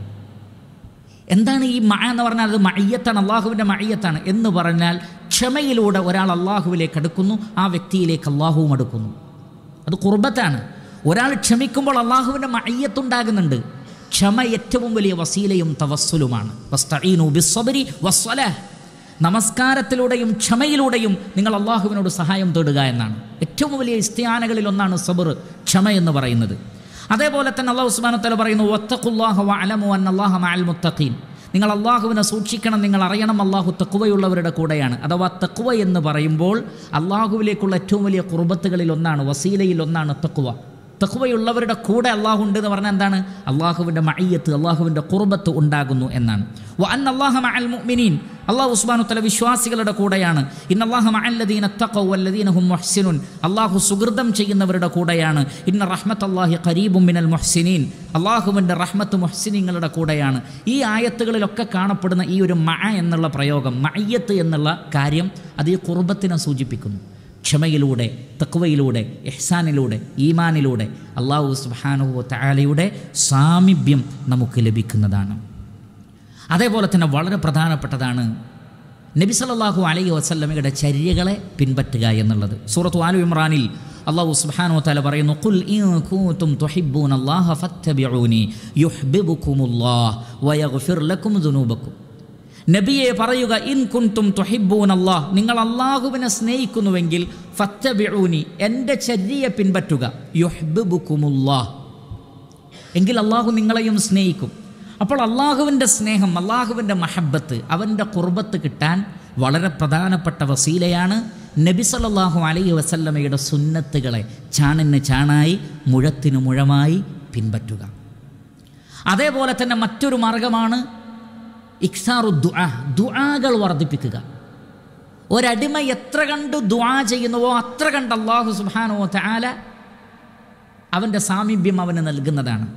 എന്താണ് ഈ മഴ എന്ന് പറഞ്ഞാൽ അത് മയ്യത്താണ് അള്ളാഹുവിൻ്റെ മയ്യത്താണ് എന്ന് പറഞ്ഞാൽ ക്ഷമയിലൂടെ ഒരാൾ അള്ളാഹുവിലേക്ക് അടുക്കുന്നു ആ വ്യക്തിയിലേക്ക് അള്ളാഹുവും അടുക്കുന്നു അത് കുർബത്താണ് ഒരാൾ ക്ഷമിക്കുമ്പോൾ അള്ളാഹുവിൻ്റെ മയ്യത്തുണ്ടാകുന്നുണ്ട് ക്ഷമ ഏറ്റവും വലിയ വസീലയും തവസ്സുലുമാണ് വസ്തഈനു ബിസ്സബ്രി വസ്സലാഹ് നമസ്കാരത്തിലൂടെയും ക്ഷമയിലൂടെയും നിങ്ങൾ അള്ളാഹുവിനോട് സഹായം തേടുക എന്നാണ് ഏറ്റവും വലിയ ഇസ്തിയാനകളിൽ ഒന്നാണ് സബർ ക്ഷമ എന്ന് പറയുന്നത് അതേപോലെ തന്നെ അള്ളാഹു ഉസ്മാൻ തല പറയുന്നു ഒത്തഖുല്ലാഹ അലമു അൻ അള്ളാഹ മഅൽ മുത്തഖീൻ നിങ്ങൾ അള്ളാഹുവിനെ സൂക്ഷിക്കണം നിങ്ങൾ അറിയണം അള്ളാഹു തക്കുവയുള്ളവരുടെ കൂടെയാണ് അഥവാ തക്കുവ എന്ന് പറയുമ്പോൾ അള്ളാഹുവിലേക്കുള്ള ഏറ്റവും വലിയ കുർബത്തുകളിൽ ഒന്നാണ് വസീലയിൽ ഒന്നാണ് തക്കുവ തഖ്വയുള്ളവരുടെ കൂടെ അള്ളാഹു ഉണ്ട് എന്ന് പറഞ്ഞാൽ എന്താണ് അള്ളാഹുവിൻ്റെ മയ്യത്ത് അള്ളാഹുവിൻ്റെ കുർബത്ത് ഉണ്ടാകുന്നു എന്നാണ് വ അൻ അള്ളാഹ മഅൽ മുഅ്മിനീൻ അള്ളാഹു ഉസ്മാനു തല വിശ്വാസികളുടെ കൂടെയാണ് ഇന്ന അള്ളാഹ മഅല്ലദീന തഖവ വല്ലദീന ഹും മുഹ്സിനുൻ അള്ളാഹു സുഹൃതം ചെയ്യുന്നവരുടെ കൂടെയാണ് ഇന്ന റഹ്മത്ത് അള്ളാഹി ഖരീബും മിനൽ മുഹ്സിനീൻ അള്ളാഹുവിൻ്റെ റഹ്മത്ത് മുഹ്സിനീങ്ങളുടെ കൂടെയാണ് ഈ ആയത്തുകളിലൊക്കെ കാണപ്പെടുന്ന ഈ ഒരു മഅ എന്നുള്ള പ്രയോഗം മയ്യത്ത് എന്നുള്ള കാര്യം അത് ഈ കുർബത്തിനെ സൂചിപ്പിക്കുന്നു ക്ഷമയിലൂടെ തക്വയിലൂടെ എഹ്സാനിലൂടെ ഈമാനിലൂടെ അള്ളാഹു സുബാനുഹു താലയുടെ സാമീപ്യം നമുക്ക് ലഭിക്കുന്നതാണ് അതേപോലെ തന്നെ വളരെ പ്രധാനപ്പെട്ടതാണ് നബി സല്ലല്ലാഹു അലൈഹി വസല്ലമയുടെ ചര്യകളെ പിൻപറ്റുക എന്നുള്ളത് സൂറത്ത് ആലു ഇമ്രാനിൽ അള്ളാഹു സുബ്ഹാനഹു വതആല പറയുന്നു ഖുൽ ഇൻ കുൻതും തുഹിബ്ബൂനല്ലാഹ ഫത്തബിഊനി യുഹ്ബിബുകുമുല്ലാഹ് വയഗ്ഫിർ ലക്കും ദുനൂബക്കും നബിയെ പറയുക ഇൻ കുൻതും തുഹിബ്ബൂൻ അല്ലാഹ് നിങ്ങൾ അള്ളാഹുവിനെ സ്നേഹിക്കുന്നുവെങ്കിൽ ഫത്തബിഊനി എൻ്റെ ചര്യയെ പിൻപറ്റുക യുഹ്ബിബുക്കുമുല്ലാഹ് എങ്കിൽ അള്ളാഹു നിങ്ങളെയും സ്നേഹിക്കും അപ്പോൾ അള്ളാഹുവിൻ്റെ സ്നേഹം അള്ളാഹുവിൻ്റെ മഹബത്ത് അവൻ്റെ കുർബത്ത് കിട്ടാൻ വളരെ പ്രധാനപ്പെട്ട വസീലയാണ് നബി സല്ലല്ലാഹു അലൈഹി വസല്ലമയുടെ സുന്നത്തുകളെ ചാണിന് ചാണായി മുഴത്തിനു മുഴമായി പിൻപറ്റുക അതേപോലെ തന്നെ മറ്റൊരു മാർഗമാണ് ഇക്സാറു ദുആ ദുആകൾ വർദ്ധിപ്പിക്കുക ഒരടിമ എത്ര കണ്ട് ദുആ ചെയ്യുന്നുവോ അത്ര കണ്ട് അള്ളാഹു സുബ്ഹാനഹു തആല അവൻ്റെ സാമീപ്യം അവന് നൽകുന്നതാണ്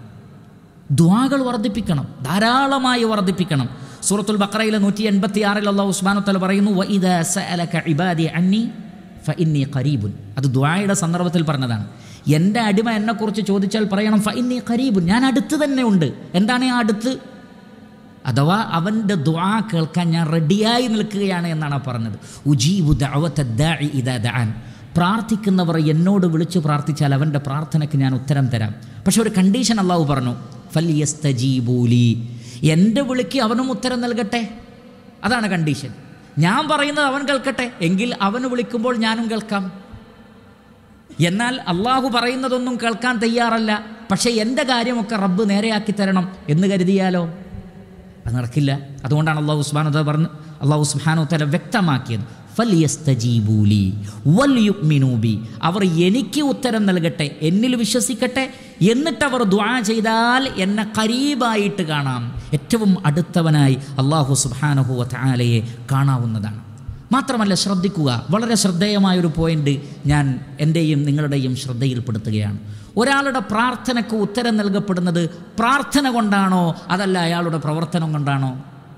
ദുആകൾ വർദ്ധിപ്പിക്കണം ധാരാളമായി വർദ്ധിപ്പിക്കണം സൂറത്തുൽ ബഖറയിലെ നൂറ്റി എൺപത്തി ആറിൽ അള്ളാഹു ഉസ്മാനു തല പറയുന്നു വഇദാ സഅലക ഇബാദി അന്നി ഫഇന്നി ഖരീബുൻ അത് ദുആയുടെ സന്ദർഭത്തിൽ പറഞ്ഞതാണ് എൻ്റെ അടിമ എന്നെക്കുറിച്ച് ചോദിച്ചാൽ പറയണം ഫഇന്നി ഖരീബുൻ ഞാൻ അടുത്ത് തന്നെ ഉണ്ട് എന്താണ് ആ അടുത്ത് അഥവാ അവൻ്റെ ദ്വാ കേൾക്കാൻ ഞാൻ റെഡിയായി നിൽക്കുകയാണ് എന്നാണ് പറഞ്ഞത് ഉജീബു ദഅവത്തദ്ദാഇ ഇദാ ദഅൻ പ്രാർത്ഥിക്കുന്നവർ എന്നോട് വിളിച്ചു പ്രാർത്ഥിച്ചാൽ അവൻ്റെ പ്രാർത്ഥനയ്ക്ക് ഞാൻ ഉത്തരം തരാം പക്ഷെ ഒരു കണ്ടീഷൻ അള്ളാഹു പറഞ്ഞു ഫല്യസ്തജീബൂലി എൻ്റെ വിളിക്ക് അവനും ഉത്തരം നൽകട്ടെ അതാണ് കണ്ടീഷൻ ഞാൻ പറയുന്നത് അവൻ കേൾക്കട്ടെ എങ്കിൽ അവന് വിളിക്കുമ്പോൾ ഞാനും കേൾക്കാം എന്നാൽ അള്ളാഹു പറയുന്നതൊന്നും കേൾക്കാൻ തയ്യാറല്ല പക്ഷേ എൻ്റെ കാര്യമൊക്കെ റബ്ബ് നേരെയാക്കി തരണം എന്ന് കരുതിയാലോ അത് നടക്കില്ല അതുകൊണ്ടാണ് അള്ളാഹു ഉസ്മാനു പറഞ്ഞ് അള്ളാഹു ഉസ്മാനു തല വ്യക്തമാക്കിയത് ഫലിയസ്തജീബൂലി വല്യുഗ്മിനൂബി അവർ എനിക്ക് ഉത്തരം നൽകട്ടെ എന്നിൽ വിശ്വസിക്കട്ടെ എന്നിട്ട് അവർ ദ്വാ ചെയ്താൽ എന്നെ കരീബായിട്ട് കാണാം ഏറ്റവും അടുത്തവനായി അള്ളാഹു സുബാനഹു താലയെ കാണാവുന്നതാണ് മാത്രമല്ല ശ്രദ്ധിക്കുക വളരെ ശ്രദ്ധേയമായൊരു പോയിന്റ് ഞാൻ എൻ്റെയും നിങ്ങളുടെയും ശ്രദ്ധയിൽപ്പെടുത്തുകയാണ് ഒരാളുടെ പ്രാർത്ഥനയ്ക്ക് ഉത്തരം നൽകപ്പെടുന്നത് പ്രാർത്ഥന കൊണ്ടാണോ അതല്ല അയാളുടെ പ്രവർത്തനം കൊണ്ടാണോ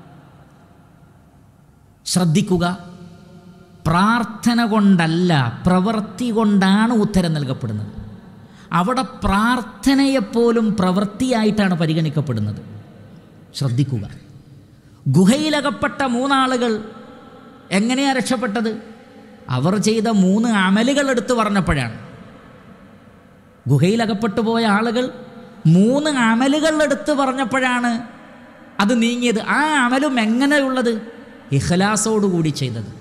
ശ്രദ്ധിക്കുക പ്രാർത്ഥന കൊണ്ടല്ല പ്രവൃത്തി കൊണ്ടാണ് ഉത്തരം നൽകപ്പെടുന്നത് അവിടെ പ്രാർത്ഥനയെപ്പോലും പ്രവൃത്തിയായിട്ടാണ് പരിഗണിക്കപ്പെടുന്നത് ശ്രദ്ധിക്കുക ഗുഹയിലകപ്പെട്ട മൂന്നാളുകൾ എങ്ങനെയാണ് രക്ഷപ്പെട്ടത് അവർ ചെയ്ത മൂന്ന് അമലുകൾ എടുത്തു പറഞ്ഞപ്പോഴാണ് ഗുഹയിലകപ്പെട്ടു പോയ ആളുകൾ മൂന്ന് അമലുകൾ എടുത്തു പറഞ്ഞപ്പോഴാണ് അത് നീങ്ങിയത് ആ അമലും എങ്ങനെയുള്ളത് ഇഖ്ലാസോടുകൂടി ചെയ്തത്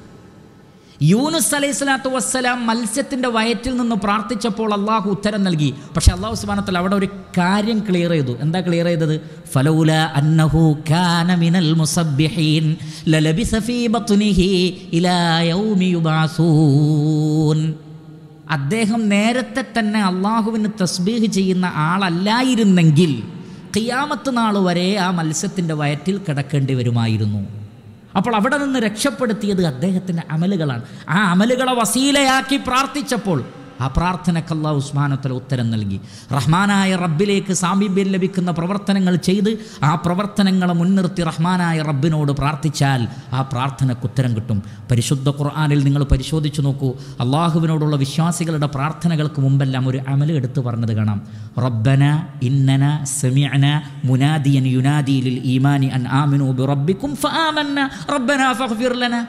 യൂനുസ് അലൈഹി സ്വലാത്തു വസ്സലാം മത്സ്യത്തിൻ്റെ വയറ്റിൽ നിന്ന് പ്രാർത്ഥിച്ചപ്പോൾ അള്ളാഹു ഉത്തരം നൽകി പക്ഷെ അള്ളാഹു സുബാനത്തിൽ അവിടെ ഒരു കാര്യം ക്ലിയർ ചെയ്തു എന്താ ക്ലിയർ ചെയ്തത് ഫലൗല അന്നഹു കാന മിനൽ മുസബ്ബിഹീൻ ലലബിസ ഫീ ബത്നിഹി ഇലാ യൗമി യുബഅസൂൻ അദ്ദേഹം നേരത്തെ തന്നെ അള്ളാഹുവിന് തസ്ബീഹ് ചെയ്യുന്ന ആളല്ലായിരുന്നെങ്കിൽ ഖിയാമത്ത് നാൾ വരെ ആ മത്സ്യത്തിൻ്റെ വയറ്റിൽ കിടക്കേണ്ടി വരുമായിരുന്നു അപ്പോൾ അവിടെ നിന്ന് രക്ഷപ്പെടുത്തിയത് അദ്ദേഹത്തിൻ്റെ അമലുകളാണ് ആ അമലുകളെ വസീലയാക്കി പ്രാർത്ഥിച്ചപ്പോൾ ആ പ്രാർത്ഥനയ്ക്ക് അള്ളാഹു ഉസ്മാനത്തല ഉത്തരം നൽകി റഹ്മാനായ റബ്ബിലേക്ക് സാമീപ്യം ലഭിക്കുന്ന പ്രവർത്തനങ്ങൾ ചെയ്ത് ആ പ്രവർത്തനങ്ങളെ മുൻനിർത്തി റഹ്മാനായ റബ്ബിനോട് പ്രാർത്ഥിച്ചാൽ ആ പ്രാർത്ഥനയ്ക്ക് ഉത്തരം കിട്ടും പരിശുദ്ധ ഖുർആാനിൽ നിങ്ങൾ പരിശോധിച്ചു നോക്കൂ അള്ളാഹുവിനോടുള്ള വിശ്വാസികളുടെ പ്രാർത്ഥനകൾക്ക് മുമ്പെല്ലാം ഒരു അമല് എടുത്തു പറഞ്ഞത് കാണാം റബ്ബന ഇന്നന സെമിഅന മുനാദിയൻ യുനാദിയിൽ ഈമാനി അൻ ആമിനു ബി റബ്ബിക്കും ഫആമന്ന റബ്ബന ഫഗ്ഫിർ ലന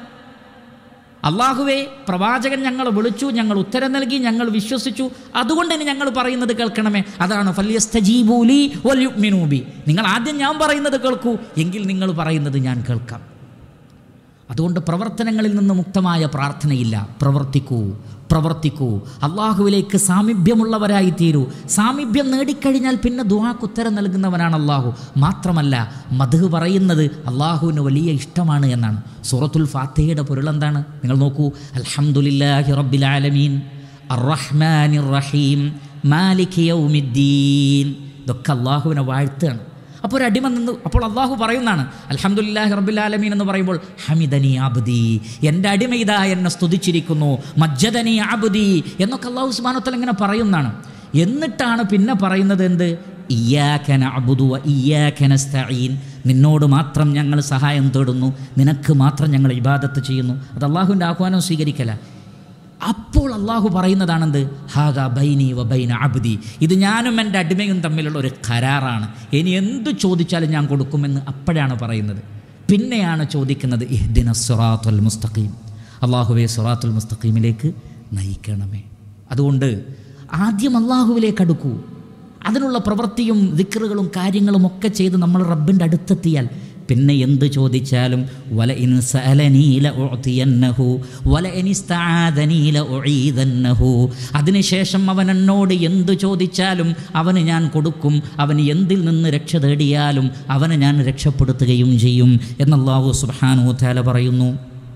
അള്ളാഹുവെ പ്രവാചകൻ ഞങ്ങൾ വിളിച്ചു ഞങ്ങൾ ഉത്തരം നൽകി ഞങ്ങൾ വിശ്വസിച്ചു അതുകൊണ്ട് തന്നെ ഞങ്ങൾ പറയുന്നത് കേൾക്കണമേ അതാണ് ഫല്യസ്തജീബൂലി വല്യുമിനൂബി നിങ്ങൾ ആദ്യം ഞാൻ പറയുന്നത് കേൾക്കൂ എങ്കിൽ നിങ്ങൾ പറയുന്നത് ഞാൻ കേൾക്കാം അതുകൊണ്ട് പ്രവർത്തനങ്ങളിൽ നിന്ന് മുക്തമായ പ്രാർത്ഥനയില്ല പ്രവർത്തിക്കൂ പ്രവർത്തിക്കൂ അള്ളാഹുവിലേക്ക് സാമീപ്യമുള്ളവരായി തീരൂ സാമീപ്യം നേടിക്കഴിഞ്ഞാൽ പിന്നെ ദുവാക്ക് ഉത്തരം നൽകുന്നവനാണ് അള്ളാഹു മാത്രമല്ല മധു പറയുന്നത് അള്ളാഹുവിന് വലിയ ഇഷ്ടമാണ് എന്നാണ് സൂറത്തുൽ ഫാത്തയുടെ പൊരുളെന്താണ് നിങ്ങൾ നോക്കൂ അൽഹംദുലില്ലാഹി റബ്ബിൽ ആലമീൻ അർറഹ്മാനിർ റഹീം മാലിക് യൗമിദ്ദീൻ ഇതൊക്കെ അള്ളാഹുവിനെ വാഴ്ത്തുകയാണ് അപ്പോൾ ഒരു അടിമ നിന്ന് അപ്പോൾ അള്ളാഹു പറയുന്നതാണ് അൽഹംദുലില്ലാഹി റബ്ബിലാലമീൻ എന്ന് പറയുമ്പോൾ ഹമിദനി ആബുദി എൻ്റെ അടിമ ഇതാ എന്നെ സ്തുതിച്ചിരിക്കുന്നു മജ്ജദനി ആബുദി എന്നൊക്കെ അള്ളാഹു സുബാനത്തൽ ഇങ്ങനെ പറയുന്നതാണ് എന്നിട്ടാണ് പിന്നെ പറയുന്നത് എന്ത് ഇയ്യാക്കന അബുദു ഇയ്യാക്കന സ്തഈൻ നിന്നോട് മാത്രം ഞങ്ങൾ സഹായം തേടുന്നു നിനക്ക് മാത്രം ഞങ്ങൾ ഇബാദത്ത് ചെയ്യുന്നു അത് അള്ളാഹുവിൻ്റെ ആഹ്വാനം സ്വീകരിക്കല അപ്പോൾ അള്ളാഹു പറയുന്നതാണെന്ത് ഹാഗ ബൈനി വ ബൈന അബ്ദി ഇത് ഞാനും എൻ്റെ അടിമയും തമ്മിലുള്ള ഒരു കരാറാണ് ഇനി എന്ത് ചോദിച്ചാലും ഞാൻ കൊടുക്കുമെന്ന് അപ്പോഴാണ് പറയുന്നത് പിന്നെയാണ് ചോദിക്കുന്നത് ഇഹ്ദിന സുറാത്തുൽ മുസ്തഖീം അള്ളാഹുവെ സുറാത്തുൽ മുസ്തഖീമിലേക്ക് നയിക്കണമേ അതുകൊണ്ട് ആദ്യം അള്ളാഹുവിലേക്ക് അടുക്കൂ അതിനുള്ള പ്രവൃത്തിയും ദിക്കറുകളും കാര്യങ്ങളും ഒക്കെ ചെയ്ത് നമ്മൾ റബ്ബിൻ്റെ അടുത്തെത്തിയാൽ പിന്നെ എന്ത് ചോദിച്ചാലും വല ഇൻ സഅലനീല ഉഅ്തിയന്നഹു വല ഇനിസ്തആദനീല ഉഈദന്നഹു അതിനുശേഷം അവൻ എന്നോട് എന്ത് ചോദിച്ചാലും അവന് ഞാൻ കൊടുക്കും അവന് എന്തിൽ നിന്ന് രക്ഷ തേടിയാലും അവനെ ഞാൻ രക്ഷപ്പെടുത്തുകയും ചെയ്യും എന്നല്ലാഹു സുബ്ഹാനഹു തആല പറയുന്നു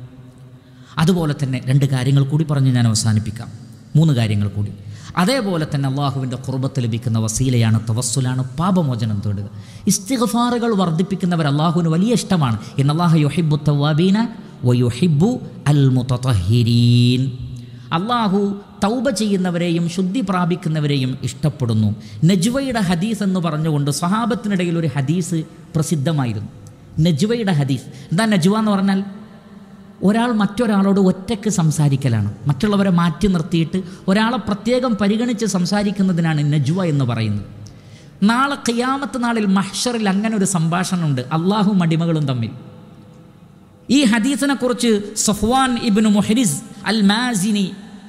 അതുപോലെ തന്നെ രണ്ട് കാര്യങ്ങൾ കൂടി പറഞ്ഞ് ഞാൻ അവസാനിപ്പിക്കാം മൂന്ന് കാര്യങ്ങൾ കൂടി അതേപോലെ തന്നെ അള്ളാഹുവിൻ്റെ കുർബത്ത് ലഭിക്കുന്ന വസീലയാണ് തവസ്സുലാണ് പാപമോചനം തേടുക ഇസ്തിഗ്ഫാറുകൾ വർദ്ധിപ്പിക്കുന്നവർ അള്ളാഹുവിന് വലിയ ഇഷ്ടമാണ് എന്നല്ലാഹു യൊഹിബു തവാബീന വയൊഹിബു അൽ മുത്തഹിരീൻ അള്ളാഹു തൗബ ചെയ്യുന്നവരെയും ശുദ്ധി പ്രാപിക്കുന്നവരെയും ഇഷ്ടപ്പെടുന്നു നജ്വയുടെ ഹദീസ് എന്ന് പറഞ്ഞുകൊണ്ട് സ്വഹാബത്തിനിടയിൽ ഒരു ഹദീസ് പ്രസിദ്ധമായിരുന്നു നജ്വയുടെ ഹദീസ് എന്താ നജ്വ എന്ന് പറഞ്ഞാൽ ഒരാൾ മറ്റൊരാളോട് ഒറ്റയ്ക്ക് സംസാരിക്കലാണ് മറ്റുള്ളവരെ മാറ്റി നിർത്തിയിട്ട് ഒരാളെ പ്രത്യേകം പരിഗണിച്ച് സംസാരിക്കുന്നതിനാണ് നജ്വ എന്ന് പറയുന്നത് നാളെ ഖിയാമത്ത് നാളിൽ മഹ്ഷറിൽ അങ്ങനെ ഒരു സംഭാഷണമുണ്ട് അള്ളാഹും അടിമകളും തമ്മിൽ ഈ ഹദീസിനെ കുറിച്ച് സഫ്വാൻ ഇബ്നു മുഹരിസ് അൽ മാസിനി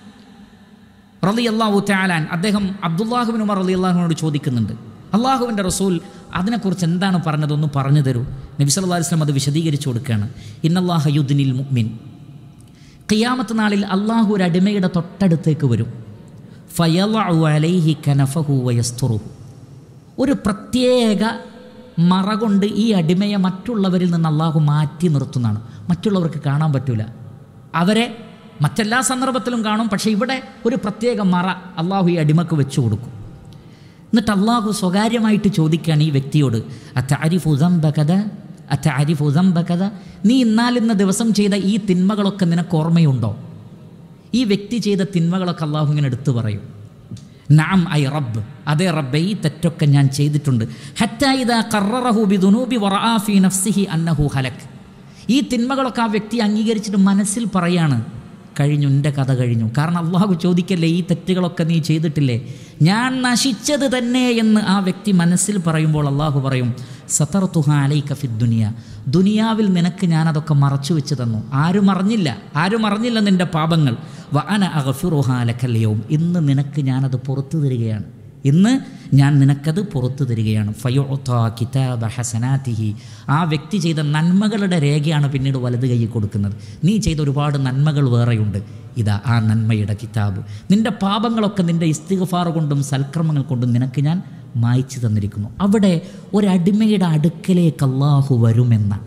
റലി അള്ളാഹു താലാൻ അദ്ദേഹം അബ്ദുല്ലാഹുബിൻ ഉമർ റലി അള്ളാഹുവിനോട് ചോദിക്കുന്നുണ്ട് അള്ളാഹുവിൻ്റെ റസൂൽ അതിനെക്കുറിച്ച് എന്താണ് പറഞ്ഞതൊന്ന് പറഞ്ഞു തരൂ നബി സല്ലല്ലാഹു അലൈഹി വസല്ലം അത് വിശദീകരിച്ചു കൊടുക്കുകയാണ് ഇന്നല്ലാഹ യുദ്നിൽ മുഅ്മിൻ ഖിയാമത്ത് നാളിൽ അള്ളാഹു ഒരു അടിമയുടെ തൊട്ടടുത്തേക്ക് വരും ഫയളഉ അലൈഹി കനഫഹു വയസ്തുറുഹു ഒരു പ്രത്യേക മറ കൊണ്ട് ഈ അടിമയെ മറ്റുള്ളവരിൽ നിന്ന് അള്ളാഹു മാറ്റി നിർത്തുന്നതാണ് മറ്റുള്ളവർക്ക് കാണാൻ പറ്റൂല അവരെ മറ്റെല്ലാ സന്ദർഭത്തിലും കാണും പക്ഷേ ഇവിടെ ഒരു പ്രത്യേക മറ അള്ളാഹു ഈ അടിമക്ക് വെച്ചു കൊടുക്കും എന്നിട്ട് അള്ളാഹു സ്വകാര്യമായിട്ട് ചോദിക്കുകയാണ് ഈ വ്യക്തിയോട് അത്താരിഫ് ഉദംബ കഥ അത്താരിഫ് ഉദംബ കഥ നീ ഇന്നാലിന്ന ദിവസം ചെയ്ത ഈ തിന്മകളൊക്കെ നിനക്ക് ഓർമ്മയുണ്ടോ ഈ വ്യക്തി ചെയ്ത തിന്മകളൊക്കെ അള്ളാഹു ഇങ്ങനെ എടുത്തു പറയും നാം ഐ റബ്ബ് അതേ റബ്ബെ ഈ തെറ്റൊക്കെ ഞാൻ ചെയ്തിട്ടുണ്ട് ഹറ്റായിദ കററഹു ബി ദുനൂബി വറാഫി നഫ്സിഹി അന്നഹു ഹലക് ഈ തിന്മകളൊക്കെ ആ വ്യക്തി അംഗീകരിച്ചിട്ട് മനസ്സിൽ പറയാണ് കഴിഞ്ഞു എൻ്റെ കഥ കഴിഞ്ഞു കാരണം അള്ളാഹു ചോദിക്കല്ലേ ഈ തെറ്റുകളൊക്കെ നീ ചെയ്തിട്ടില്ലേ ഞാൻ നശിച്ചത് തന്നെ എന്ന് ആ വ്യക്തി മനസ്സിൽ പറയുമ്പോൾ അള്ളാഹു പറയും സതർത്തുഹ അലൈക ഫി ദുനിയ ദുനിയാവിൽ നിനക്ക് ഞാനതൊക്കെ മറച്ചു വെച്ച് തന്നു ആരും അറിഞ്ഞില്ല ആരും അറിഞ്ഞില്ല നിൻ്റെ പാപങ്ങൾ വ അന അഗഫിറുഹ ലക്കല്ലയവും ഇന്ന് നിനക്ക് ഞാനത് പുറത്തു തരികയാണ് ഇന്ന് ഞാൻ നിനക്കത് പുറത്തു തരികയാണ് ഫയോത്ത കിതാബ ഹസനാത്തിഹി ആ വ്യക്തി ചെയ്ത നന്മകളുടെ രേഖയാണ് പിന്നീട് വലത് കൈ കൊടുക്കുന്നത് നീ ചെയ്ത ഒരുപാട് നന്മകൾ വേറെയുണ്ട് ഇതാ ആ നന്മയുടെ കിതാബ് നിന്റെ പാപങ്ങളൊക്കെ നിന്റെ ഇസ്തിഗഫാർ കൊണ്ടും സൽക്രമങ്ങൾ കൊണ്ടും നിനക്ക് ഞാൻ മായ്ച്ചു തന്നിരിക്കുന്നു അവിടെ ഒരടിമയുടെ അടുക്കലേക്ക് അള്ളാഹു വരുമെന്ന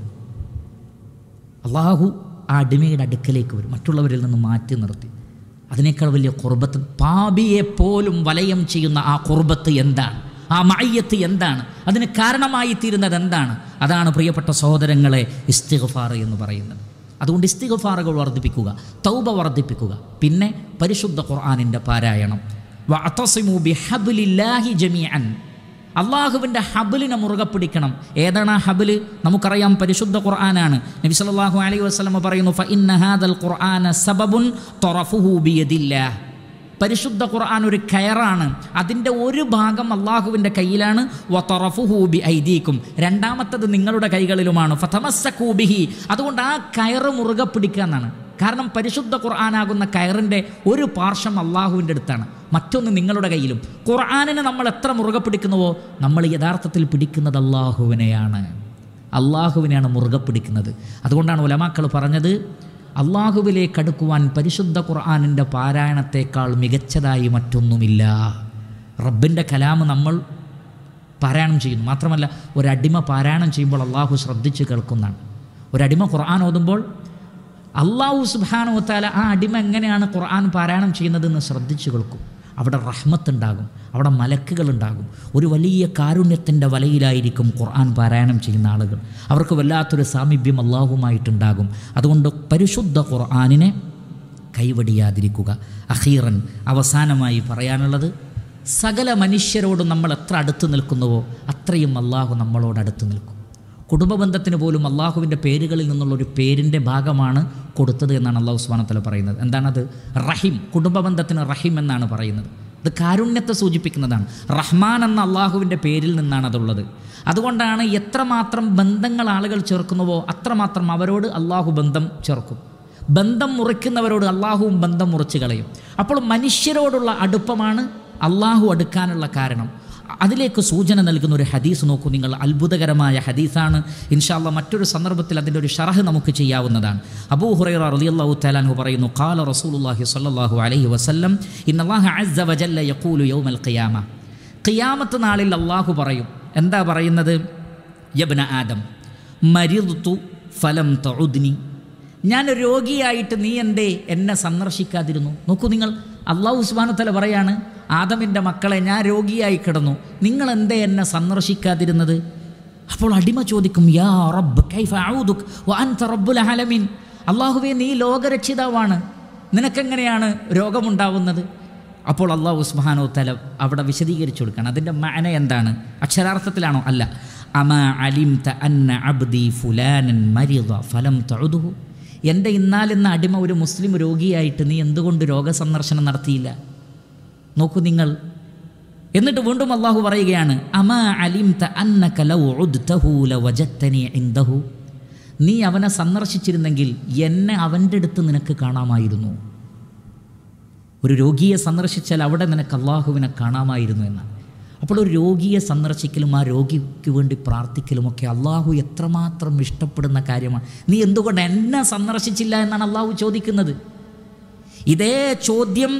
അള്ളാഹു ആ അടിമയുടെ അടുക്കലേക്ക് വരും മറ്റുള്ളവരിൽ നിന്ന് മാറ്റി നിർത്തി അതിനേക്കാൾ വലിയ കുർബത്ത് പാപിയെ പോലും വലയം ചെയ്യുന്ന ആ കുർബത്ത് എന്താണ് ആ മയ്യത്ത് എന്താണ് അതിന് കാരണമായി തീരുന്നത് എന്താണ് അതാണ് പ്രിയപ്പെട്ട സഹോദരങ്ങളെ ഇസ്തിഗഫാർ എന്ന് പറയുന്നത് അതുകൊണ്ട് ഇസ്തിഗഫാറുകൾ വർദ്ധിപ്പിക്കുക തൗബ വർദ്ധിപ്പിക്കുക പിന്നെ പരിശുദ്ധ ഖുർആാനിൻ്റെ പാരായണം വഅതസിമു ബിഹബ്ലില്ലാഹി ജമീഅൻ അള്ളാഹുവിൻ്റെ ഹബിലിനെ മുറുകെ പിടിക്കണം ഏതാണ് ആ ഹബില് നമുക്കറിയാം പരിശുദ്ധ ഖുർആനാണ് നബി സല്ലല്ലാഹു അലൈഹി വസല്ലമ പറയുന്നു ഫ ഇന്ന ഹാദൽ ഖുർആന സബബുൻ തൊറഫുഹു ബിയദില്ലാഹ് പരിശുദ്ധ ഖുർആൻ ഒരു കയറാണ് അതിൻ്റെ ഒരു ഭാഗം അള്ളാഹുവിൻ്റെ കയ്യിലാണ് വറഫുഹൂബി ഐദീക്കും രണ്ടാമത്തത് നിങ്ങളുടെ കൈകളിലുമാണ് ഫതമസ്സക്കൂബിഹി അതുകൊണ്ട് ആ കയറ് മുറുകെ പിടിക്കുക എന്നാണ് കാരണം പരിശുദ്ധ ഖുർആനാകുന്ന കയറിൻ്റെ ഒരു പാർശ്വം അള്ളാഹുവിൻ്റെ അടുത്താണ് മറ്റൊന്ന് നിങ്ങളുടെ കയ്യിലും ഖുർആാനിനെ നമ്മൾ എത്ര മുറുകെ പിടിക്കുന്നുവോ നമ്മൾ യഥാർത്ഥത്തിൽ പിടിക്കുന്നത് അള്ളാഹുവിനെയാണ് അള്ളാഹുവിനെയാണ് മുറുകെ പിടിക്കുന്നത് അതുകൊണ്ടാണ് ഉലമാക്കൾ പറഞ്ഞത് അള്ളാഹുവിലേക്ക് അടുക്കുവാൻ പരിശുദ്ധ ഖുർആാനിൻ്റെ പാരായണത്തെക്കാൾ മികച്ചതായി മറ്റൊന്നുമില്ല റബ്ബിൻ്റെ കലാമ് നമ്മൾ പാരായണം ചെയ്യുന്നു മാത്രമല്ല ഒരടിമ പാരായണം ചെയ്യുമ്പോൾ അള്ളാഹു ശ്രദ്ധിച്ച് കേൾക്കുന്നതാണ് ഒരടിമ ഖുർആൻ ഓതുമ്പോൾ അള്ളാഹു സുബാനുവത്താല ആ അടിമ എങ്ങനെയാണ് ഖുർആൻ പാരായണം ചെയ്യുന്നതെന്ന് ശ്രദ്ധിച്ചു കേൾക്കും അവിടെ റഹ്മത്തുണ്ടാകും അവിടെ മലക്കുകളുണ്ടാകും ഒരു വലിയ കാരുണ്യത്തിൻ്റെ വലയിലായിരിക്കും ഖുർആൻ പാരായണം ചെയ്യുന്ന ആളുകൾ അവർക്ക് വല്ലാത്തൊരു സാമീപ്യം അള്ളാഹുമായിട്ടുണ്ടാകും അതുകൊണ്ട് പരിശുദ്ധ ഖുർആാനിനെ കൈവടിയാതിരിക്കുക അഖീറൻ അവസാനമായി പറയാനുള്ളത് സകല മനുഷ്യരോടും നമ്മൾ എത്ര അടുത്ത് നിൽക്കുന്നുവോ അത്രയും അള്ളാഹു നമ്മളോട് അടുത്ത് നിൽക്കും കുടുംബ ബന്ധത്തിന് പോലും അള്ളാഹുവിൻ്റെ പേരുകളിൽ നിന്നുള്ള ഒരു പേരിൻ്റെ ഭാഗമാണ് കൊടുത്തത് എന്നാണ് അള്ളാഹു സുബാനത്തല പറയുന്നത് എന്താണത് റഹിം കുടുംബ ബന്ധത്തിന് റഹിം എന്നാണ് പറയുന്നത് അത് കാരുണ്യത്തെ സൂചിപ്പിക്കുന്നതാണ് റഹ്മാൻ എന്ന അള്ളാഹുവിൻ്റെ പേരിൽ നിന്നാണ് അതുള്ളത് അതുകൊണ്ടാണ് എത്രമാത്രം ബന്ധങ്ങൾ ആളുകൾ ചേർക്കുന്നുവോ അത്രമാത്രം അവരോട് അള്ളാഹു ബന്ധം ചേർക്കും ബന്ധം മുറിക്കുന്നവരോട് അള്ളാഹുവും ബന്ധം മുറിച്ച് കളയും അപ്പോൾ മനുഷ്യരോടുള്ള അടുപ്പമാണ് അള്ളാഹു അടുക്കാനുള്ള കാരണം അതിലേക്ക് സൂചന നൽകുന്ന ഒരു ഹദീസ് നോക്കൂ നിങ്ങൾ അത്ഭുതകരമായ ഹദീസാണ് ഇൻഷാല്ല മറ്റൊരു സന്ദർഭത്തിൽ അതിൻ്റെ ഒരു ഷറഹ് നമുക്ക് ചെയ്യാവുന്നതാണ് അബൂ ഹുറൈറ റളിയല്ലാഹു തആലാഹു പറയുന്നു ഖാല റസൂലുള്ളാഹി സ്വല്ലല്ലാഹു അലൈഹി വസല്ലം ഇന്നല്ലാഹ അസ്സ വജല്ല യഖൂലു യൗമൽ ഖിയാമ ഖിയാമത്ത് നാളിൽ അള്ളാഹു പറയും എന്താ പറയുന്നത് യബ്ന ആദം മരിദ്തു ഫലം തഉദ്നി ഞാൻ രോഗിയായിട്ട് നീ എന്തേ എന്നെ സന്ദർശിക്കാതിരുന്നു നോക്കൂ നിങ്ങൾ അള്ളാഹു ഉസ്മാനുത്തല പറയാണ് ആദമിൻ്റെ മക്കളെ ഞാൻ രോഗിയായി കിടന്നു നിങ്ങൾ എന്തേ എന്നെ സന്ദർശിക്കാതിരുന്നത് അപ്പോൾ അടിമ ചോദിക്കും യാ റബ്ബ് കൈഫ ഔദുക് വ അൻത റബ്ബുൽ ആലമീൻ അള്ളാഹുവേ നീ ലോകരക്ഷിതാവാണ് നിനക്കെങ്ങനെയാണ് രോഗമുണ്ടാവുന്നത് അപ്പോൾ അള്ളാഹു ഉസ്മാനോ തല അവിടെ വിശദീകരിച്ചു കൊടുക്കണം അതിൻ്റെ മാന എന്താണ് അക്ഷരാർത്ഥത്തിലാണോ അല്ല അമ അലിം ത അന്ന അബ്ദി ഫുലാനൻ മരിദ ഫലം തഴുതുഹു എൻ്റെ ഇന്നാലിന്ന അടിമ ഒരു മുസ്ലിം രോഗിയായിട്ട് നീ എന്തുകൊണ്ട് രോഗസന്ദർശനം നടത്തിയില്ല നോക്കൂ നിങ്ങൾ എന്നിട്ട് വീണ്ടും അള്ളാഹു പറയുകയാണ് അമ അലിം ത അന്നക ലൗ ഉദ്തഹു ലവജത്തനി ഇൻദഹു നീ അവനെ സന്ദർശിച്ചിരുന്നെങ്കിൽ എന്നെ അവൻ്റെ അടുത്ത് നിനക്ക് കാണാമായിരുന്നു ഒരു രോഗിയെ സന്ദർശിച്ചാൽ അവിടെ നിനക്ക് അള്ളാഹുവിനെ കാണാമായിരുന്നു എന്നാണ് അപ്പോൾ ഒരു രോഗിയെ സന്ദർശിക്കലും ആ രോഗിക്ക് വേണ്ടി പ്രാർത്ഥിക്കലുമൊക്കെ അള്ളാഹു എത്രമാത്രം ഇഷ്ടപ്പെടുന്ന കാര്യമാണ് നീ എന്തുകൊണ്ട് എന്നെ സന്ദർശിച്ചില്ല എന്നാണ് അള്ളാഹു ചോദിക്കുന്നത് ഇതേ ചോദ്യം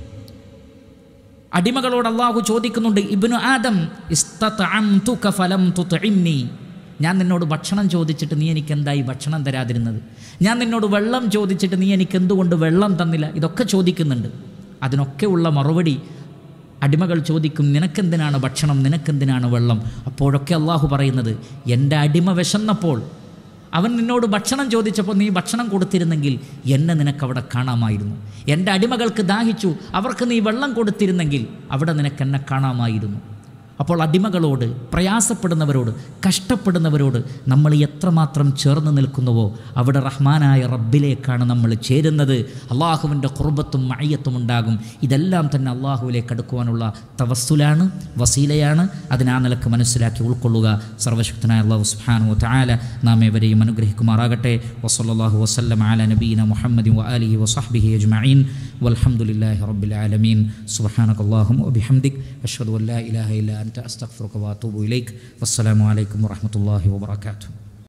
അടിമകളോട് അള്ളാഹു ചോദിക്കുന്നുണ്ട് ഇബ്നു ആദം ഇസ്തത്അംതുക ഫലം തുത്ഇംനി ഞാൻ നിന്നോട് ഭക്ഷണം ചോദിച്ചിട്ട് നീ എനിക്ക് എന്തായി ഭക്ഷണം തരാതിരുന്നത് ഞാൻ നിന്നോട് വെള്ളം ചോദിച്ചിട്ട് നീ എനിക്ക് എന്തുകൊണ്ട് വെള്ളം തന്നില്ല ഇതൊക്കെ ചോദിക്കുന്നുണ്ട് അതിനൊക്കെ ഉള്ള മറുപടി അടിമകൾ ചോദിക്കും നിനക്കെന്തിനാണ് ഭക്ഷണം നിനക്കെന്തിനാണ് വെള്ളം അപ്പോഴൊക്കെ അള്ളാഹു പറയുന്നത് എൻ്റെ അടിമ വിശന്നപ്പോൾ അവൻ നിന്നോട് ഭക്ഷണം ചോദിച്ചപ്പോൾ നീ ഭക്ഷണം കൊടുത്തിരുന്നെങ്കിൽ എന്നെ നിനക്കവിടെ കാണാമായിരുന്നു എൻ്റെ അടിമകൾക്ക് ദാഹിച്ചു അവർക്ക് നീ വെള്ളം കൊടുത്തിരുന്നെങ്കിൽ അവിടെ നിനക്ക് എന്നെ കാണാമായിരുന്നു അപ്പോൾ അടിമകളോട് പ്രയാസപ്പെടുന്നവരോട് കഷ്ടപ്പെടുന്നവരോട് നമ്മൾ എത്രമാത്രം ചേർന്ന് നിൽക്കുന്നുവോ അവിടെ റഹ്മാനായ റബ്ബിലേക്കാണ് നമ്മൾ ചേരുന്നത് അള്ളാഹുവിൻ്റെ കുർബത്തും മയ്യത്തും ഉണ്ടാകും ഇതെല്ലാം തന്നെ അള്ളാഹുവിലേക്ക് അടുക്കുവാനുള്ള തവസ്സുലാണ് വസീലയാണ് അതിനാ നിലക്ക് മനസ്സിലാക്കി ഉൾക്കൊള്ളുക സർവശക്തനായ അള്ളാഹു സുബ്ഹാനഹു തആല നാം ഏവരെയും അനുഗ്രഹിക്കുമാറാകട്ടെ വസല്ലല്ലാഹു വസല്ലം അല നബീന മുഹമ്മദി വആലിഹി വസഹ്ബിഹി അജ്മഈൻ വൽഹംദുലില്ലാഹി റബ്ബിൽ ആലമീൻ സുബ്ഹാനകല്ലാഹുമ്മ വബിഹംദിക് അഷ്ഹദു അൻ ലാ ഇലാഹ ഇല്ല അൻത അസ്തഗ്ഫിറുക വഅതൂബു ഇലൈക് വസ്സലാമു അലൈക്കും വറഹ്മത്തുള്ളാഹി വബറകാതുഹു